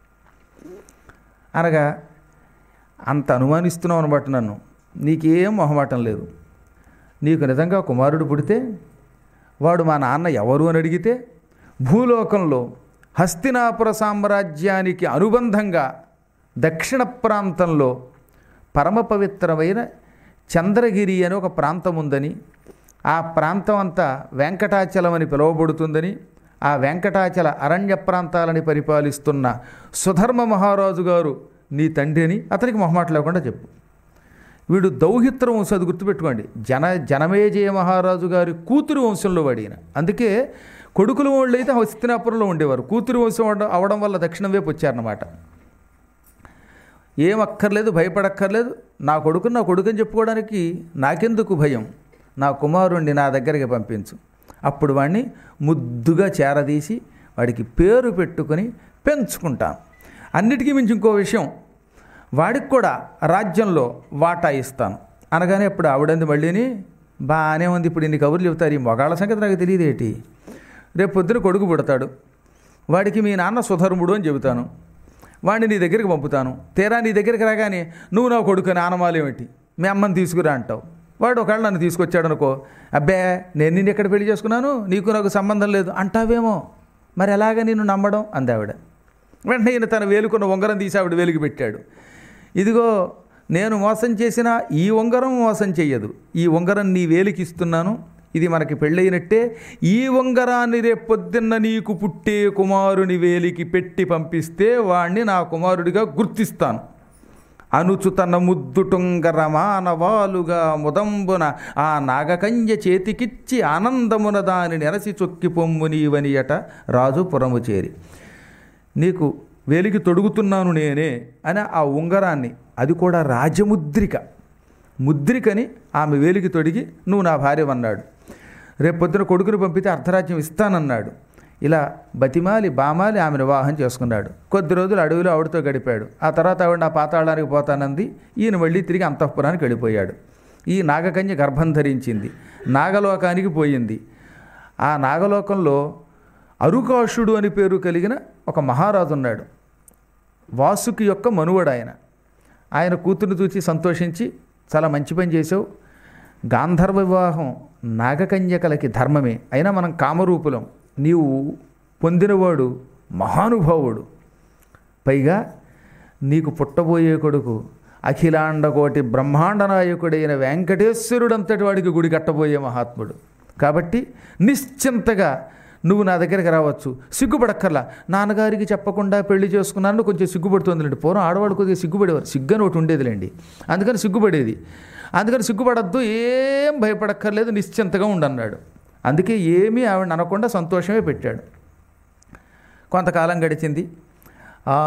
అనగా అంత అనుమానిస్తున్నావు అనమాట నన్ను నీకేం మొహమాటం లేదు నీకు నిజంగా కుమారుడు పుడితే వాడు మా నాన్న ఎవరు అని అడిగితే భూలోకంలో హస్తినాపుర సామ్రాజ్యానికి అనుబంధంగా దక్షిణ ప్రాంతంలో పరమ పవిత్రమైన చంద్రగిరి అని ఒక ప్రాంతం ఉందని ఆ ప్రాంతం అంతా వెంకటాచలం అని పిలువబడుతుందని ఆ వెంకటాచల అరణ్య ప్రాంతాలని పరిపాలిస్తున్న సుధర్మ మహారాజు గారు నీ తండ్రి అని అతనికి మొహమాట లేకుండా చెప్పు వీడు దౌహిత్ర వంశం అది గుర్తుపెట్టుకోండి జన జనమేజయ మహారాజు గారి కూతురు వంశంలో వాడిన అందుకే కొడుకుల వాళ్ళు అయితే హస్తినాపురంలో ఉండేవారు కూతురు వంశం అవడం- అవడం వల్ల దక్షిణం వైపు వచ్చారన్నమాట ఏం అక్కర్లేదు భయపడక్కర్లేదు నా కొడుకు నా కొడుకుని చెప్పుకోవడానికి నాకెందుకు భయం నా కుమారుణ్ణి నా దగ్గరికి పంపించు అప్పుడు వాడిని ముద్దుగా చేరదీసి వాడికి పేరు పెట్టుకొని పెంచుకుంటాను అన్నిటికీ మించి ఇంకో విషయం వాడికి కూడా రాజ్యంలో వాటా ఇస్తాను అనగానే అప్పుడు ఆవిడంది మళ్ళీని బాగానే ఉంది ఇప్పుడు ఇన్ని కబుర్లు చెబుతారు ఈ మొగాళ్ళ సంగతి నాకు తెలియదేటి రేపు పొద్దున కొడుకు పుడతాడు వాడికి మీ నాన్న సుధర్ముడు అని చెబుతాను వాడిని నీ దగ్గరికి పంపుతాను తీరా నీ దగ్గరికి రాగానే నువ్వు నా కొడుకు అని ఆనమాలు ఏమిటి మీ అమ్మని తీసుకురా అంటావు వాడు ఒకవేళ నన్ను తీసుకొచ్చాడు అనుకో అబ్బే నేను నిన్ను ఎక్కడ పెళ్లి చేసుకున్నాను నీకు నాకు సంబంధం లేదు అంటావేమో మరి ఎలాగ నిన్ను నమ్మడం అందావిడ వెంటనే ఈయన తన వేలుకున్న ఉంగరం తీసి ఆవిడ వేలికి పెట్టాడు ఇదిగో నేను మోసం చేసిన ఈ ఉంగరం మోసం చెయ్యదు ఈ ఉంగరం నీ వేలికి ఇస్తున్నాను ఇది మనకి పెళ్ళయినట్టే ఈ ఉంగరాన్ని రేపొద్దున్న నీకు పుట్టే కుమారుని వేలికి పెట్టి పంపిస్తే వాణ్ణి నా కుమారుడిగా గుర్తిస్తాను అనుచు తన ముద్దుటుంగరమానవాలుగా ముదంబున ఆ నాగకంజ చేతికిచ్చి ఆనందమున దాని నెరసి చొక్కి పొమ్ము నీవనియట రాజు పురము చేరి నీకు వేలికి తొడుగుతున్నాను నేనే అని ఆ ఉంగరాన్ని అది కూడా రాజముద్రిక ముద్రికని ఆమె వేలికి తొడిగి నువ్వు నా భార్యవన్నాడు రేపు పొద్దున కొడుకుని పంపితే అర్ధరాజ్యం ఇస్తానన్నాడు ఇలా బతిమాలి బామాలి ఆమెను వివాహం చేసుకున్నాడు కొద్ది రోజులు అడవిలో ఆవిడతో గడిపాడు ఆ తర్వాత ఆవిడ నా పాతాళానికి పోతానంది ఈయన మళ్ళీ తిరిగి అంతఃపురానికి వెళ్ళిపోయాడు ఈ నాగకన్య గర్భం ధరించింది నాగలోకానికి పోయింది ఆ నాగలోకంలో అరుకాషుడు అని పేరు కలిగిన ఒక మహారాజు ఉన్నాడు వాసుకి యొక్క మనువడు ఆయన ఆయన కూతుర్ని చూసి సంతోషించి చాలా మంచి పని చేసావు గాంధర్వ వివాహం నాగకన్యకలకి ధర్మమే అయినా మనం కామరూపులం నీవు పొందినవాడు మహానుభావుడు పైగా నీకు పుట్టబోయే కొడుకు అఖిలాండకోటి బ్రహ్మాండ నాయకుడైన వెంకటేశ్వరుడంతటి వాడికి గుడి కట్టబోయే మహాత్ముడు కాబట్టి నిశ్చింతగా నువ్వు నా దగ్గరికి రావచ్చు సిగ్గుపడక్కర్లా నాన్నగారికి చెప్పకుండా పెళ్లి చేసుకున్నాను కొంచెం సిగ్గుపడుతుందిలేండి పూర్వం ఆడవాళ్ళు కొద్దిగా సిగ్గుపడేవారు సిగ్గు అని ఒకటి ఉండేదిలేండి అందుకని సిగ్గుపడేది అందుకని సిగ్గుపడద్దు ఏం భయపడక్కర్లేదు నిశ్చింతగా ఉండన్నాడు అందుకే ఏమీ ఆవిడ అనకుండా సంతోషమే పెట్టాడు కొంతకాలం గడిచింది ఆ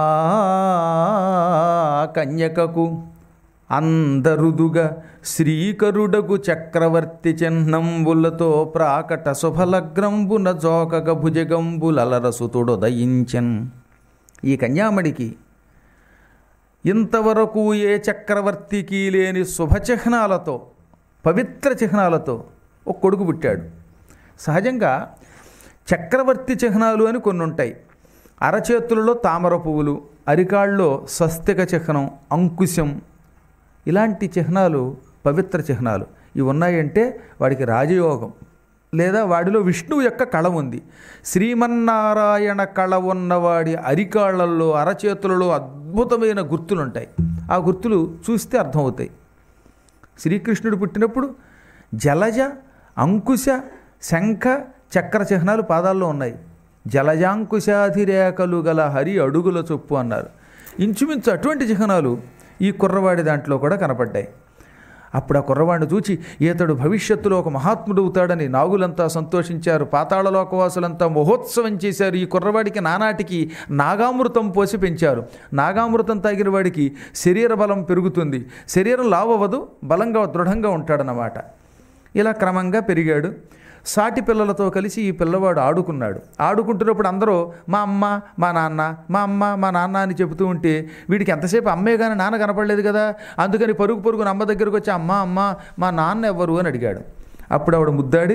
కన్యకకు అందరుదుగా శ్రీకరుడగు చక్రవర్తి చిహ్నంబులతో ప్రాకట శుభలగ్రంబున జోకగ భుజగంబులరసుతుడొదయించన్ ఈ కన్యామణికి ఇంతవరకు ఏ చక్రవర్తికి లేని శుభచిహ్నాలతో పవిత్ర చిహ్నాలతో ఒక కొడుకు పుట్టాడు సహజంగా చక్రవర్తి చిహ్నాలు అని కొన్ని ఉంటాయి అరచేతులలో తామర పువ్వులు అరికాళ్ళలో స్వస్తిక చిహ్నం అంకుశం ఇలాంటి చిహ్నాలు పవిత్ర చిహ్నాలు ఇవి ఉన్నాయంటే వాడికి రాజయోగం లేదా వాడిలో విష్ణువు యొక్క కళ ఉంది శ్రీమన్నారాయణ కళ ఉన్నవాడి అరికాళ్ళల్లో అరచేతులలో అద్భుతమైన గుర్తులు ఉంటాయి ఆ గుర్తులు చూస్తే అర్థమవుతాయి శ్రీకృష్ణుడు పుట్టినప్పుడు జలజ అంకుశ శంఖ చక్ర చిహ్నాలు పాదాల్లో ఉన్నాయి జలజాంకుశాధిరేఖలు గల హరి అడుగుల చొప్పు అన్నారు ఇంచుమించు అటువంటి చిహ్నాలు ఈ కుర్రవాడి దాంట్లో కూడా కనపడ్డాయి అప్పుడు ఆ కుర్రవాడిని చూచి ఈతడు భవిష్యత్తులో ఒక మహాత్ముడు అవుతాడని నాగులంతా సంతోషించారు పాతాళలోకవాసులంతా మహోత్సవం చేశారు ఈ కుర్రవాడికి నానాటికి నాగామృతం పోసి పెంచారు నాగామృతం తాగిన వాడికి శరీర బలం పెరుగుతుంది శరీరం లావవదు బలంగా దృఢంగా ఉంటాడనమాట ఇలా క్రమంగా పెరిగాడు సాటి పిల్లలతో కలిసి ఈ పిల్లవాడు ఆడుకున్నాడు ఆడుకుంటున్నప్పుడు అందరూ మా అమ్మ మా నాన్న మా అమ్మ మా నాన్న అని చెబుతూ ఉంటే వీడికి ఎంతసేపు అమ్మే కానీ నాన్న కనపడలేదు కదా అందుకని పరుగు పరుగున అమ్మ దగ్గరకు వచ్చి అమ్మ అమ్మ మా నాన్న ఎవరు అని అడిగాడు అప్పుడు ఆవిడ ముద్దాడి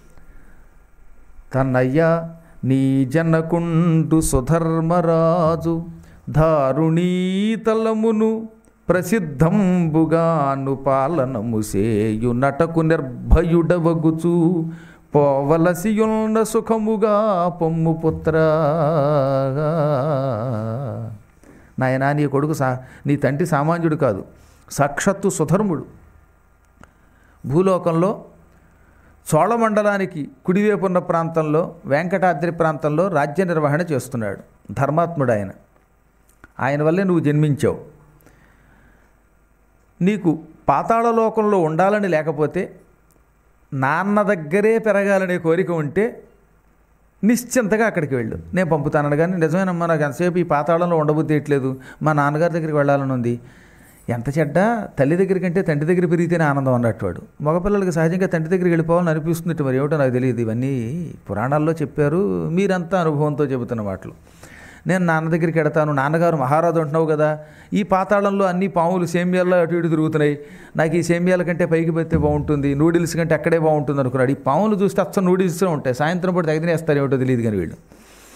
తన్నయ్య నీ జనకుండు సుధర్మరాజు దారుణీతలమును ప్రసిద్ధంబుగాను పాలనము సేయు నటకు నిర్భయుడవగుచు పోవలసియున్న సుఖముగా పొమ్ము పుత్ర నాయనా నీ కొడుకు సా నీ తండ్రి సామాన్యుడు కాదు సాక్షాత్తు సుధర్ముడు భూలోకంలో చోళమండలానికి కుడివైపు ఉన్న ప్రాంతంలో వెంకటాద్రి ప్రాంతంలో రాజ్య నిర్వహణ చేస్తున్నాడు ధర్మాత్ముడు ఆయన ఆయన వల్లే నువ్వు జన్మించావు నీకు పాతాళ లోకంలో ఉండాలని లేకపోతే నాన్న దగ్గరే పెరగాలనే కోరిక ఉంటే నిశ్చింతగా అక్కడికి వెళ్ళు నేను పంపుతాను కానీ నిజమేనమ్మా నాకు ఎంతసేపు ఈ పాతాళంలో ఉండబుద్ధేయట్లేదు మా నాన్నగారి దగ్గరికి వెళ్ళాలని ఉంది ఎంత చెడ్డ తల్లి దగ్గర కంటే తండ్రి దగ్గర పెరిగితేనే ఆనందం అన్నట్టు వాడు మగపిల్లలకి సహజంగా తండ్రి దగ్గరికి వెళ్ళిపోవాలని అనిపిస్తుంది మరి ఏమిటో నాకు తెలియదు ఇవన్నీ పురాణాల్లో చెప్పారు మీరంతా అనుభవంతో చెబుతున్న మాటలు నేను నాన్న దగ్గరికి వెడతాను నాన్నగారు మహారాజు అంటున్నావు కదా ఈ పాతాళంలో అన్ని పాములు సేమ్యాల్లో అటు ఇటు తిరుగుతున్నాయి నాకు ఈ సేమ్యాల కంటే పైకి పెడితే బాగుంటుంది నూడిల్స్ కంటే అక్కడే బాగుంటుంది అనుకున్నాడు ఈ పాములు చూస్తే అచ్చం నూడిల్స్లో ఉంటాయి సాయంత్రం పూట తగినేస్తారు ఏమిటో తెలియదు కానీ వీళ్ళు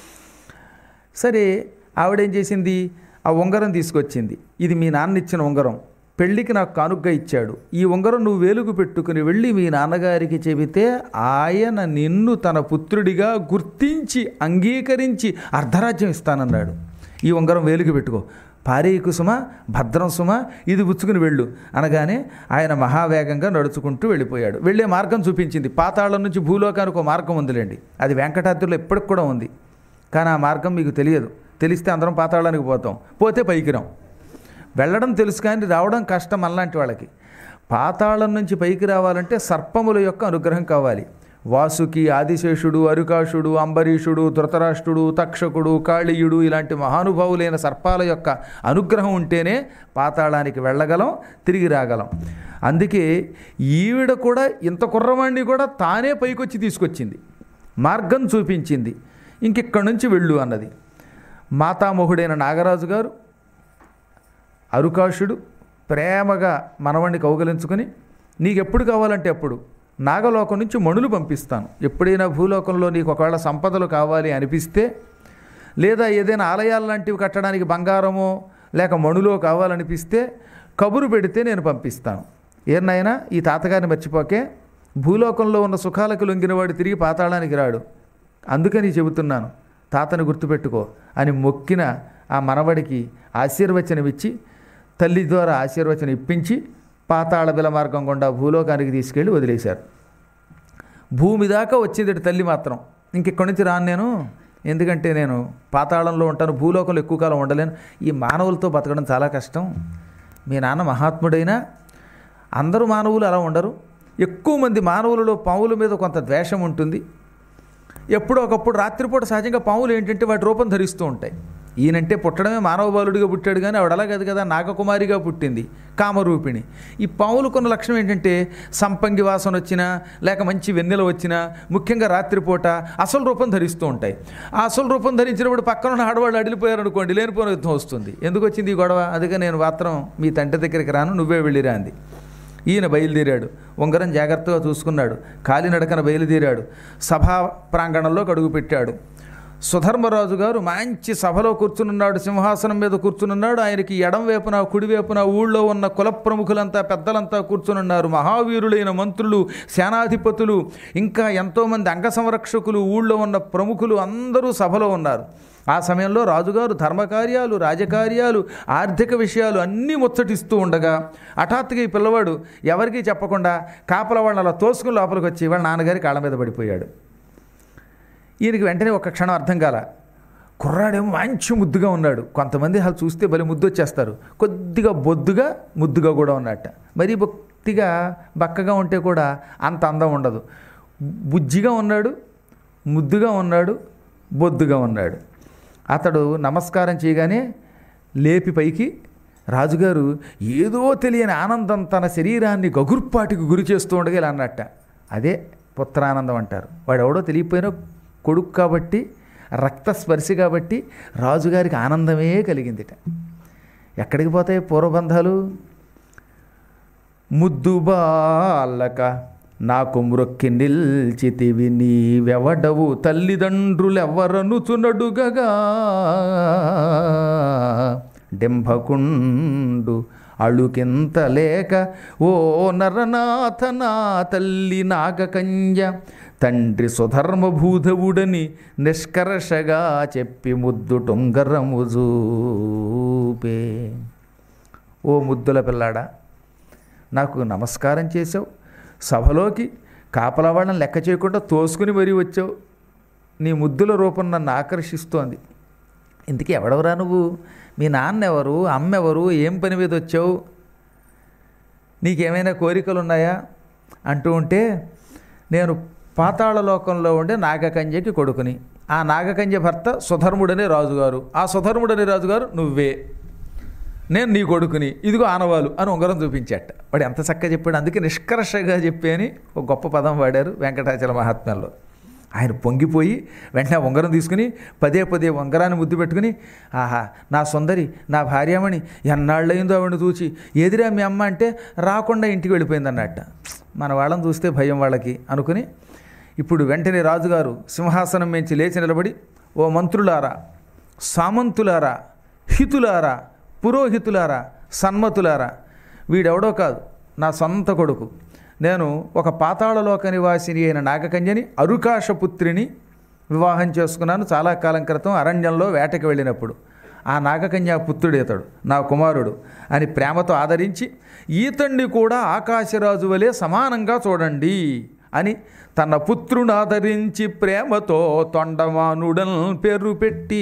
సరే ఆవిడేం చేసింది ఆ ఉంగరం తీసుకొచ్చింది ఇది మీ నాన్న ఇచ్చిన ఉంగరం పెళ్ళికి నాకు కానుగ్గా ఇచ్చాడు ఈ ఉంగరం నువ్వు వేలుగు పెట్టుకుని వెళ్ళి మీ నాన్నగారికి చెబితే ఆయన నిన్ను తన పుత్రుడిగా గుర్తించి అంగీకరించి అర్ధరాజ్యం ఇస్తానన్నాడు ఈ ఉంగరం వేలుగు పెట్టుకో పారేయ కుసుమ భద్రం సుమ ఇది పుచ్చుకుని వెళ్ళు అనగానే ఆయన మహావేగంగా నడుచుకుంటూ వెళ్ళిపోయాడు వెళ్ళే మార్గం చూపించింది పాతాళం నుంచి భూలోకానికి ఒక మార్గం ఉందిలేండి అది వెంకటాద్రిలో ఎప్పటికి కూడా ఉంది కానీ ఆ మార్గం మీకు తెలియదు తెలిస్తే అందరం పాతాళానికి పోతాం పోతే పైకి రాం వెళ్ళడం తెలుసు కానీ రావడం కష్టం అలాంటి వాళ్ళకి పాతాళం నుంచి పైకి రావాలంటే సర్పముల యొక్క అనుగ్రహం కావాలి వాసుకి ఆదిశేషుడు అరుకాషుడు అంబరీషుడు ధృతరాష్ట్రుడు తక్షకుడు కాళీయుడు ఇలాంటి మహానుభావులైన సర్పాల యొక్క అనుగ్రహం ఉంటేనే పాతాళానికి వెళ్ళగలం తిరిగి రాగలం అందుకే ఈవిడ కూడా ఇంత కుర్రవాణ్ణి కూడా తానే పైకొచ్చి తీసుకొచ్చింది మార్గం చూపించింది ఇంకిక్కడి నుంచి వెళ్ళు అన్నది మాతామహుడైన నాగరాజు గారు అరుకాషుడు ప్రేమగా మనవణ్ణి కౌగలించుకొని నీకు ఎప్పుడు కావాలంటే అప్పుడు నాగలోకం నుంచి మణులు పంపిస్తాను ఎప్పుడైనా భూలోకంలో నీకు ఒకవేళ సంపదలు కావాలి అనిపిస్తే లేదా ఏదైనా ఆలయాలు లాంటివి కట్టడానికి బంగారమో లేక మణులో కావాలనిపిస్తే కబురు పెడితే నేను పంపిస్తాను ఏనాయనా ఈ తాతగారిని మర్చిపోకే భూలోకంలో ఉన్న సుఖాలకు లొంగినవాడు తిరిగి పాతాళానికి రాడు అందుకని చెబుతున్నాను తాతను గుర్తుపెట్టుకో అని మొక్కిన ఆ మనవడికి ఆశీర్వచనం ఇచ్చి తల్లి ద్వారా ఆశీర్వచనం ఇప్పించి పాతాళ బిల మార్గం గుండా భూలోకానికి తీసుకెళ్ళి వదిలేశారు భూమి దాకా వచ్చింది తల్లి మాత్రం ఇంకెక్కడి నుంచి రాను నేను ఎందుకంటే నేను పాతాళంలో ఉంటాను భూలోకంలో ఎక్కువ కాలం ఉండలేను ఈ మానవులతో బతకడం చాలా కష్టం మీ నాన్న మహాత్ముడైనా అందరూ మానవులు అలా ఉండరు ఎక్కువ మంది మానవులలో పావుల మీద కొంత ద్వేషం ఉంటుంది ఎప్పుడో ఒకప్పుడు రాత్రిపూట సహజంగా పాములు ఏంటంటే వాటి రూపం ధరిస్తూ ఉంటాయి ఈయనంటే పుట్టడమే మానవ బాలుడిగా పుట్టాడు కానీ ఆవిడ అలా కాదు కదా నాగకుమారిగా పుట్టింది కామరూపిణి ఈ పాములు కొన్న లక్షణం ఏంటంటే సంపంగి వాసన వచ్చినా లేక మంచి వెన్నెల వచ్చినా ముఖ్యంగా రాత్రిపూట అసలు రూపం ధరిస్తూ ఉంటాయి ఆ అసలు రూపం ధరించినప్పుడు పక్కన ఉన్న ఆడవాళ్ళు అడిలిపోయారు అనుకోండి లేనిపోయిన యుద్ధం వస్తుంది ఎందుకు వచ్చింది ఈ గొడవ అందుకే నేను మాత్రం మీ తండ్రి దగ్గరికి రాను నువ్వే వెళ్ళిరా అంది ఈయన బయలుదేరాడు ఉంగరం జాగ్రత్తగా చూసుకున్నాడు కాలినడకన బయలుదేరాడు సభా ప్రాంగణంలో అడుగు పెట్టాడు సుధర్మరాజు గారు మంచి సభలో కూర్చునున్నాడు సింహాసనం మీద కూర్చునున్నాడు ఆయనకి ఎడం వైపున కుడివైపున ఊళ్ళో ఉన్న కుల ప్రముఖులంతా పెద్దలంతా కూర్చునున్నారు మహావీరులైన మంత్రులు సేనాధిపతులు ఇంకా ఎంతోమంది అంగ సంరక్షకులు ఊళ్ళో ఉన్న ప్రముఖులు అందరూ సభలో ఉన్నారు ఆ సమయంలో రాజుగారు ధర్మకార్యాలు రాజకార్యాలు ఆర్థిక విషయాలు అన్నీ ముచ్చటిస్తూ ఉండగా హఠాత్తుగా ఈ పిల్లవాడు ఎవరికీ చెప్పకుండా కాపల వాళ్ళని అలా తోసుకుని లోపలికి వచ్చి వాళ్ళ నాన్నగారి కాళ్ళ మీద పడిపోయాడు ఈయనకి వెంటనే ఒక క్షణం అర్థం కాల కుర్రాడేమో మంచి ముద్దుగా ఉన్నాడు కొంతమంది అలా చూస్తే భలే ముద్దు వచ్చేస్తారు కొద్దిగా బొద్దుగా ముద్దుగా కూడా ఉన్నట్ట మరీ బొత్తిగా బక్కగా ఉంటే కూడా అంత అందం ఉండదు బుజ్జిగా ఉన్నాడు ముద్దుగా ఉన్నాడు బొద్దుగా ఉన్నాడు అతడు నమస్కారం చేయగానే లేపి పైకి రాజుగారు ఏదో తెలియని ఆనందం తన శరీరాన్ని గగుర్పాటికి గురి చేస్తూ ఉండగా ఇలా అన్నట్ట అదే పుత్రానందం అంటారు వాడు ఎవడో తెలియపోయినా కొడుకు కాబట్టి రక్తస్పర్శి కాబట్టి రాజుగారికి ఆనందమే కలిగిందిట ఎక్కడికి పోతాయి పూర్వబంధాలు ముద్దు బాలక నాకు మ్రొక్కి నిల్చితివి నీవెవడవు తల్లిదండ్రులెవ్వరనుచునడుగగా డెంభకుండు అళుకింత లేక ఓ నరనాథ నా తల్లి నాగకంజ తండ్రి సుధర్మభూధవుడని నిష్కర్షగా చెప్పి ముద్దు టొంగరము చూపే ఓ ముద్దుల పిల్లాడా నాకు నమస్కారం చేసావు సభలోకి కాపలా వాళ్ళని లెక్క చేయకుండా తోసుకుని మరీ వచ్చావు నీ ముద్దుల రూపం నన్ను ఆకర్షిస్తోంది ఇందుకే ఎవడవరా నువ్వు మీ నాన్న ఎవరు అమ్మ ఎవరు ఏం పని మీద వచ్చావు నీకేమైనా కోరికలు ఉన్నాయా అంటూ ఉంటే నేను పాతాళ లోకంలో ఉండే నాగకన్యకి కొడుకుని ఆ నాగకన్య భర్త సుధర్ముడనే రాజుగారు ఆ సుధర్ముడనే రాజుగారు నువ్వే నేను నీ కొడుకుని ఇదిగో ఆనవాలు అని ఉంగరం చూపించాట వాడు ఎంత చక్కగా చెప్పాడు అందుకే నిష్కర్షగా చెప్పి అని ఒక గొప్ప పదం వాడారు వెంకటాచల మహాత్మ్యంలో ఆయన పొంగిపోయి వెంటనే ఉంగరం తీసుకుని పదే పదే ఉంగరాన్ని ముద్దు పెట్టుకుని ఆహా నా సుందరి నా భార్యమణి ఎన్నాళ్ళయిందో ఆవిడని చూచి ఎదిరా మీ అమ్మ అంటే రాకుండా ఇంటికి వెళ్ళిపోయింది అన్నట్ట మన వాళ్ళని చూస్తే భయం వాళ్ళకి అనుకుని ఇప్పుడు వెంటనే రాజుగారు సింహాసనం మించి లేచి నిలబడి ఓ మంత్రులారా సామంతులారా హితులారా పురోహితులారా సన్మతులారా వీడెవడో కాదు నా సొంత కొడుకు నేను ఒక పాతాళలోక నివాసిని అయిన నాగకన్యని అరుకాశపుత్రిని వివాహం చేసుకున్నాను చాలా కాలం క్రితం అరణ్యంలో వేటకి వెళ్ళినప్పుడు ఆ నాగకన్యా పుత్రుడు ఇతడు నా కుమారుడు అని ప్రేమతో ఆదరించి ఈతండి కూడా ఆకాశరాజు వలె సమానంగా చూడండి అని తన పుత్రుని ఆదరించి ప్రేమతో తొండమానుడన్ పేరు పెట్టి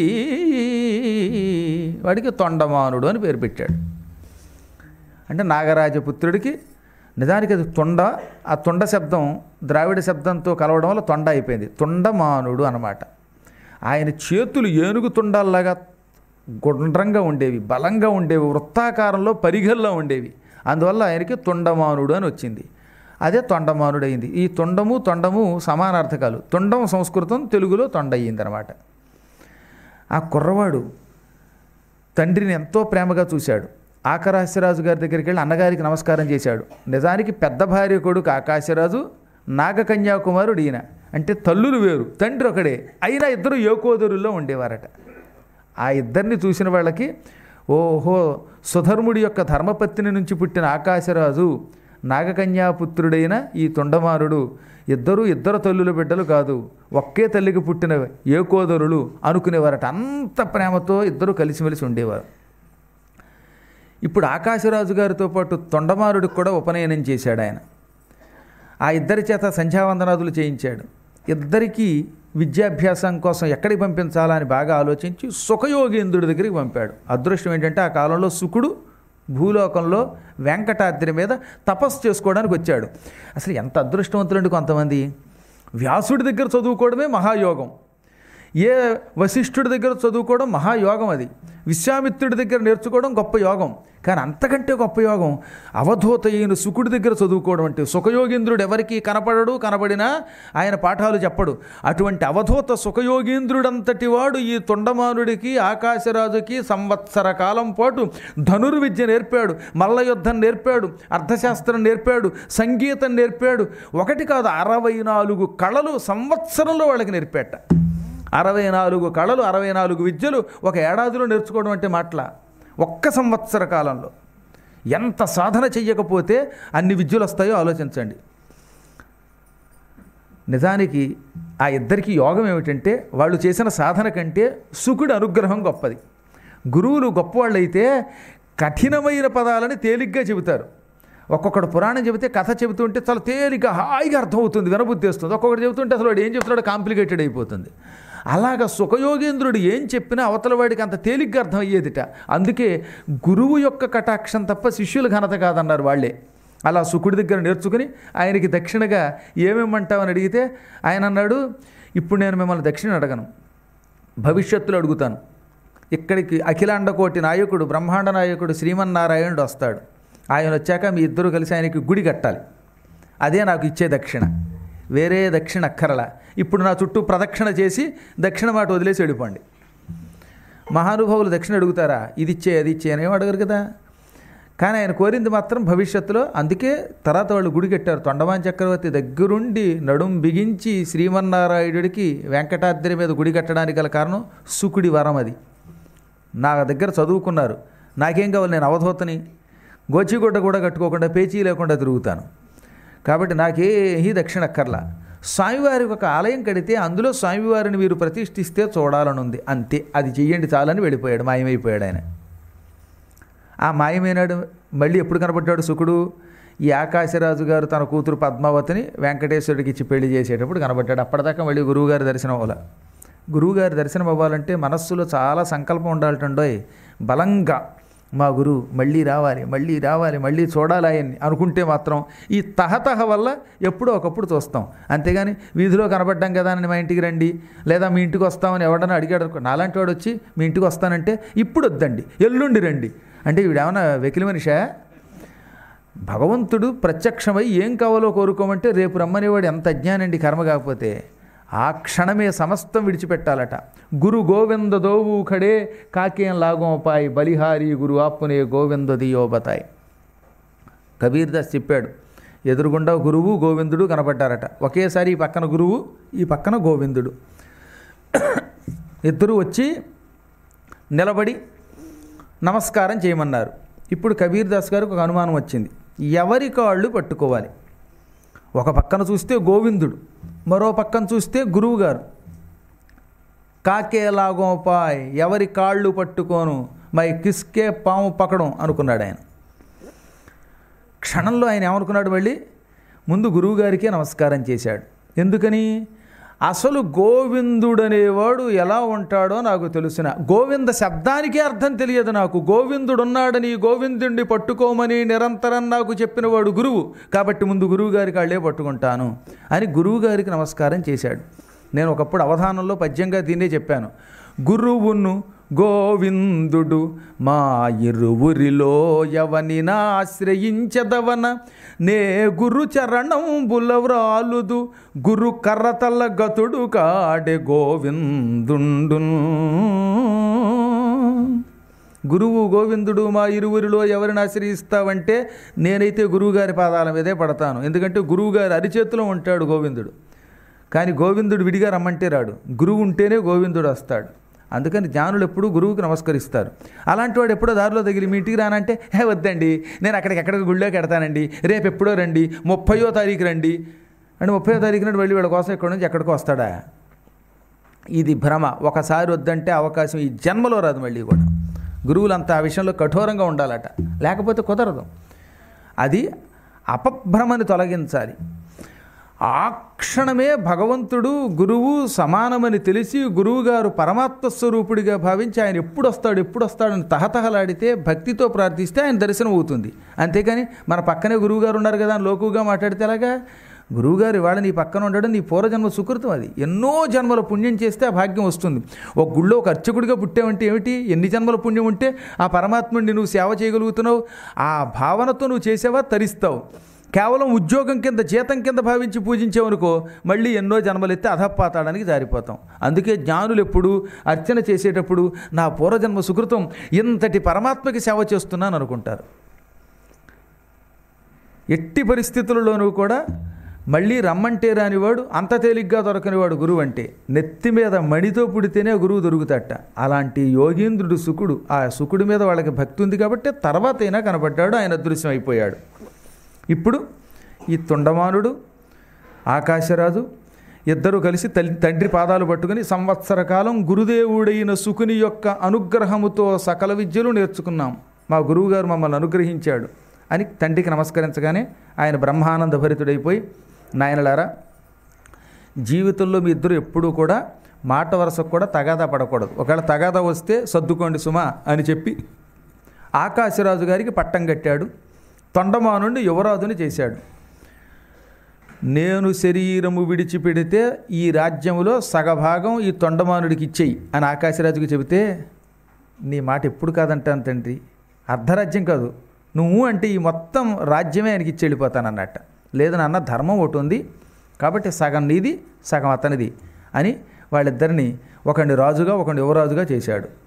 వాడికి తొండమానుడు అని పేరు పెట్టాడు అంటే నాగరాజపుత్రుడికి నిజానికి అది తొండ ఆ తొండ శబ్దం ద్రావిడ శబ్దంతో కలవడం వల్ల తొండ అయిపోయింది తొండమానుడు అన్నమాట ఆయన చేతులు ఏనుగు తొండాల్లాగా గుండ్రంగా ఉండేవి బలంగా ఉండేవి వృత్తాకారంలో పరిగల్లో ఉండేవి అందువల్ల ఆయనకి తొండమానుడు అని వచ్చింది అదే తొండమానుడు అయింది ఈ తొండము తొండము సమానార్థకాలు తొండం సంస్కృతం తెలుగులో తొండ అయ్యింది అనమాట ఆ కుర్రవాడు తండ్రిని ఎంతో ప్రేమగా చూశాడు ఆకాశరాజు గారి దగ్గరికి వెళ్ళి అన్నగారికి నమస్కారం చేశాడు నిజానికి పెద్ద భార్య కొడుకు ఆకాశరాజు నాగకన్యాకుమారుడు ఈయన అంటే తల్లులు వేరు తండ్రి ఒకడే అయినా ఇద్దరు యోకోదరుల్లో ఉండేవారట ఆ ఇద్దరిని చూసిన వాళ్ళకి ఓహో సుధర్ముడి యొక్క ధర్మపత్ని నుంచి పుట్టిన ఆకాశరాజు నాగకన్యాపుత్రుడైన ఈ తొండమారుడు ఇద్దరు ఇద్దరు తల్లుల బిడ్డలు కాదు ఒకే తల్లికి పుట్టిన ఏకోదరులు అనుకునేవారట అంత ప్రేమతో ఇద్దరు కలిసిమెలిసి ఉండేవారు ఇప్పుడు ఆకాశరాజు గారితో పాటు తొండమారుడికి కూడా ఉపనయనం చేశాడు ఆయన ఆ ఇద్దరి చేత సంధ్యావందనాదులు చేయించాడు ఇద్దరికీ విద్యాభ్యాసం కోసం ఎక్కడికి పంపించాలా అని బాగా ఆలోచించి సుఖయోగేంద్రుడి దగ్గరికి పంపాడు అదృష్టం ఏంటంటే ఆ కాలంలో సుకుడు భూలోకంలో వెంకటాద్రి మీద తపస్సు చేసుకోవడానికి వచ్చాడు అసలు ఎంత అదృష్టవంతులండి కొంతమంది వ్యాసుడి దగ్గర చదువుకోవడమే మహాయోగం ఏ వశిష్ఠుడి దగ్గర చదువుకోవడం మహాయోగం అది విశ్వామిత్రుడి దగ్గర నేర్చుకోవడం గొప్ప యోగం కానీ అంతకంటే గొప్ప యోగం అవధూత అయిన సుకుడి దగ్గర చదువుకోవడం అంటే సుఖయోగేంద్రుడు ఎవరికి కనపడడు కనబడినా ఆయన పాఠాలు చెప్పడు అటువంటి అవధూత సుఖయోగేంద్రుడంతటి వాడు ఈ తొండమానుడికి ఆకాశరాజుకి సంవత్సర కాలం పాటు ధనుర్విద్య నేర్పాడు మల్ల యుద్ధం నేర్పాడు అర్థశాస్త్రం నేర్పాడు సంగీతం నేర్పాడు ఒకటి కాదు అరవై నాలుగు కళలు సంవత్సరంలో వాళ్ళకి నేర్పేట అరవై నాలుగు కళలు అరవై నాలుగు విద్యలు ఒక ఏడాదిలో నేర్చుకోవడం అంటే మాటల ఒక్క సంవత్సర కాలంలో ఎంత సాధన చెయ్యకపోతే అన్ని విద్యలు వస్తాయో ఆలోచించండి నిజానికి ఆ ఇద్దరికి యోగం ఏమిటంటే వాళ్ళు చేసిన సాధన కంటే సుకుడి అనుగ్రహం గొప్పది గురువులు గొప్పవాళ్ళైతే కఠినమైన పదాలని తేలిగ్గా చెబుతారు ఒక్కొక్కడు పురాణం చెబితే కథ చెబుతుంటే చాలా తేలిగ్గా హాయిగా అర్థమవుతుంది వినబుద్ధి వస్తుంది ఒక్కొక్కటి చెబుతుంటే అసలు వాడు ఏం చెప్తున్నాడో కాంప్లికేటెడ్ అయిపోతుంది అలాగ సుఖయోగేంద్రుడు ఏం చెప్పినా అవతల వాడికి అంత తేలిగ్గా అర్థమయ్యేదిట అందుకే గురువు యొక్క కటాక్షం తప్ప శిష్యుల ఘనత కాదన్నారు వాళ్ళే అలా సుకుడి దగ్గర నేర్చుకుని ఆయనకి దక్షిణగా ఏమేమంటామని అడిగితే ఆయన అన్నాడు ఇప్పుడు నేను మిమ్మల్ని దక్షిణ అడగను భవిష్యత్తులో అడుగుతాను ఇక్కడికి అఖిలాండకోటి నాయకుడు బ్రహ్మాండ నాయకుడు శ్రీమన్నారాయణుడు వస్తాడు ఆయన వచ్చాక మీ ఇద్దరు కలిసి ఆయనకి గుడి కట్టాలి అదే నాకు ఇచ్చే దక్షిణ వేరే దక్షిణ అక్కరలా ఇప్పుడు నా చుట్టూ ప్రదక్షిణ చేసి దక్షిణ మాట వదిలేసి వెళ్ళిపోండి మహానుభావులు దక్షిణ అడుగుతారా ఇది ఇచ్చే అది ఇచ్చే అనేవి అడగరు కదా కానీ ఆయన కోరింది మాత్రం భవిష్యత్తులో అందుకే తర్వాత వాళ్ళు గుడి కట్టారు తొండమాన్ చక్రవర్తి దగ్గరుండి నడుం బిగించి శ్రీమన్నారాయణుడికి వెంకటాద్రి మీద గుడి కట్టడానికి గల కారణం సుకుడి వరం అది నా దగ్గర చదువుకున్నారు నాకేం కావాలి నేను అవధూతని గోచిగుడ్డ కూడా కట్టుకోకుండా పేచీ లేకుండా తిరుగుతాను కాబట్టి నాకేహీ దక్షిణ అక్కర్లా స్వామివారికి ఒక ఆలయం కడితే అందులో స్వామివారిని మీరు ప్రతిష్ఠిస్తే చూడాలనుంది అంతే అది చెయ్యండి చాలని వెళ్ళిపోయాడు మాయమైపోయాడు ఆయన ఆ మాయమైనాడు మళ్ళీ ఎప్పుడు కనపడ్డాడు సుకుడు ఈ ఆకాశరాజు గారు తన కూతురు పద్మావతిని వెంకటేశ్వరుడికి ఇచ్చి పెళ్లి చేసేటప్పుడు కనబడ్డాడు అప్పటిదాకా మళ్ళీ గురువుగారి దర్శనం అవ్వాల గురువుగారి దర్శనం అవ్వాలంటే మనస్సులో చాలా సంకల్పం ఉండాలటండోయ్ బలంగా మా గురువు మళ్ళీ రావాలి మళ్ళీ రావాలి మళ్ళీ చూడాలి ఆయన్ని అనుకుంటే మాత్రం ఈ తహతహ వల్ల ఎప్పుడో ఒకప్పుడు చూస్తాం అంతేగాని వీధిలో కనబడ్డాం కదా అని మా ఇంటికి రండి లేదా మీ ఇంటికి వస్తామని ఎవడన్నా అడిగాడు అనుకో నాలాంటి వాడు వచ్చి మీ ఇంటికి వస్తానంటే ఇప్పుడు వద్దండి ఎల్లుండి రండి అంటే వీడేమన్నా వెకిలి మనిషా భగవంతుడు ప్రత్యక్షమై ఏం కావాలో కోరుకోమంటే రేపు రమ్మనేవాడు ఎంత అజ్ఞానండి కర్మ కాకపోతే ఆ క్షణమే సమస్తం విడిచిపెట్టాలట గురు గోవింద దోవు ఖడే కాకేం లాగోపాయ్ బలిహారి గురు ఆప్పునే గోవింద దియోబతాయ్ కబీర్ దాస్ చెప్పాడు ఎదురుగుండా గురువు గోవిందుడు కనపడ్డారట ఒకేసారి ఈ పక్కన గురువు ఈ పక్కన గోవిందుడు ఇద్దరు వచ్చి నిలబడి నమస్కారం చేయమన్నారు ఇప్పుడు కబీర్ దాస్ గారికి ఒక అనుమానం వచ్చింది ఎవరి కాళ్ళు పట్టుకోవాలి ఒక పక్కన చూస్తే గోవిందుడు మరో పక్కన చూస్తే గురువుగారు కాకేలాగోపాయ్ ఎవరి కాళ్ళు పట్టుకోను మై కిస్కే పాము పకడం అనుకున్నాడు ఆయన క్షణంలో ఆయన ఏమనుకున్నాడు మళ్ళీ ముందు గురువుగారికే నమస్కారం చేశాడు ఎందుకని అసలు గోవిందుడనేవాడు ఎలా ఉంటాడో నాకు తెలుసిన గోవింద శబ్దానికే అర్థం తెలియదు నాకు గోవిందుడున్నాడని గోవిందుడిని పట్టుకోమని నిరంతరం నాకు చెప్పినవాడు గురువు కాబట్టి ముందు గురువు గారికి కాళ్ళే పట్టుకుంటాను అని గురువు గారికి నమస్కారం చేశాడు నేను ఒకప్పుడు అవధానంలో పద్యంగా దీన్నే చెప్పాను గురువును గోవిందుడు మా ఇరువురిలో ఎవనినా ఆశ్రయించదవన నే గురు చరణం బులవ్రాలుదు గురు కర్రతల్ల గతుడు కాడే గోవిందుండు గురువు గోవిందుడు మా ఇరువురిలో ఎవరిని ఆశ్రయిస్తావంటే నేనైతే గురువుగారి పాదాల మీదే పడతాను ఎందుకంటే గురువుగారి అరిచేతిలో ఉంటాడు గోవిందుడు కానీ గోవిందుడు విడిగా రమ్మంటే రాడు గురువు ఉంటేనే గోవిందుడు వస్తాడు అందుకని జ్ఞానులు ఎప్పుడూ గురువుకి నమస్కరిస్తారు అలాంటి వాడు ఎప్పుడో దారిలో తగిలి మీ ఇంటికి రానంటే హే వద్దండి నేను అక్కడికి ఎక్కడికి గుళ్ళోకి ఎడతానండి రేపు ఎప్పుడో రండి ముప్పయో తారీఖు రండి అంటే ముప్పయో తారీఖు నాడు వెళ్ళి వీళ్ళ కోసం ఎక్కడి నుంచి ఎక్కడికి వస్తాడా ఇది భ్రమ ఒకసారి వద్దంటే అవకాశం ఈ జన్మలో రాదు మళ్ళీ కూడా గురువులంతా ఆ విషయంలో కఠోరంగా ఉండాలట లేకపోతే కుదరదు అది అపభ్రమని తొలగించాలి ఆ క్షణమే భగవంతుడు గురువు సమానమని తెలిసి గురువుగారు పరమాత్మ స్వరూపుడిగా భావించి ఆయన ఎప్పుడు వస్తాడు ఎప్పుడు వస్తాడని తహతహలాడితే భక్తితో ప్రార్థిస్తే ఆయన దర్శనం అవుతుంది అంతేకాని మన పక్కనే గురువుగారు ఉన్నారు కదా అని లోకుగా మాట్లాడితే ఎలాగా గురువుగారు ఇవాళ నీ పక్కన ఉండడం నీ పూర్వజన్మ సుకృతం అది ఎన్నో జన్మల పుణ్యం చేస్తే ఆ భాగ్యం వస్తుంది ఒక గుళ్ళో ఒక అర్చకుడిగా పుట్టావంటే ఏమిటి ఎన్ని జన్మల పుణ్యం ఉంటే ఆ పరమాత్ముడిని నువ్వు సేవ చేయగలుగుతున్నావు ఆ భావనతో నువ్వు చేసేవా తరిస్తావు కేవలం ఉద్యోగం కింద జీతం కింద భావించి పూజించేవనుకో మళ్ళీ ఎన్నో జన్మలెత్తి అధపాతాడానికి జారిపోతాం అందుకే జ్ఞానులు ఎప్పుడు అర్చన చేసేటప్పుడు నా పూర్వజన్మ సుకృతం ఇంతటి పరమాత్మకి సేవ చేస్తున్నాను అనుకుంటారు ఎట్టి పరిస్థితులలోనూ కూడా మళ్ళీ రమ్మంటే రానివాడు అంత తేలిగ్గా దొరకనివాడు గురువు అంటే నెత్తి మీద మణితో పుడితేనే గురువు దొరుకుతట అలాంటి యోగీంద్రుడు సుకుడు ఆ సుకుడి మీద వాళ్ళకి భక్తి ఉంది కాబట్టి తర్వాత అయినా కనబడ్డాడు ఆయన అదృశ్యం అయిపోయాడు ఇప్పుడు ఈ తుండమానుడు ఆకాశరాజు ఇద్దరు కలిసి తల్లి తండ్రి పాదాలు పట్టుకుని సంవత్సర కాలం గురుదేవుడైన సుకుని యొక్క అనుగ్రహముతో సకల విద్యలు నేర్చుకున్నాం మా గురువుగారు మమ్మల్ని అనుగ్రహించాడు అని తండ్రికి నమస్కరించగానే ఆయన బ్రహ్మానంద భరితుడైపోయి నాయనలారా జీవితంలో మీ ఇద్దరు ఎప్పుడూ కూడా మాట వరుసకు కూడా తగాదా పడకూడదు ఒకవేళ తగాదా వస్తే సర్దుకోండి సుమా అని చెప్పి ఆకాశరాజు గారికి పట్టం కట్టాడు తొండమానుండి యువరాజుని చేశాడు నేను శరీరము విడిచిపెడితే ఈ రాజ్యములో సగభాగం ఈ తొండమానుడికి ఇచ్చేయి అని ఆకాశరాజుకి చెబితే నీ మాట ఎప్పుడు కాదంటాను తండ్రి అర్ధరాజ్యం కాదు నువ్వు అంటే ఈ మొత్తం రాజ్యమే ఆయనకి ఇచ్చి వెళ్ళిపోతానన్నట్ట లేదు నాన్న ధర్మం ఒకటి ఉంది కాబట్టి సగం నీది సగం అతనిది అని వాళ్ళిద్దరిని ఒకడిని రాజుగా ఒకడిని యువరాజుగా చేశాడు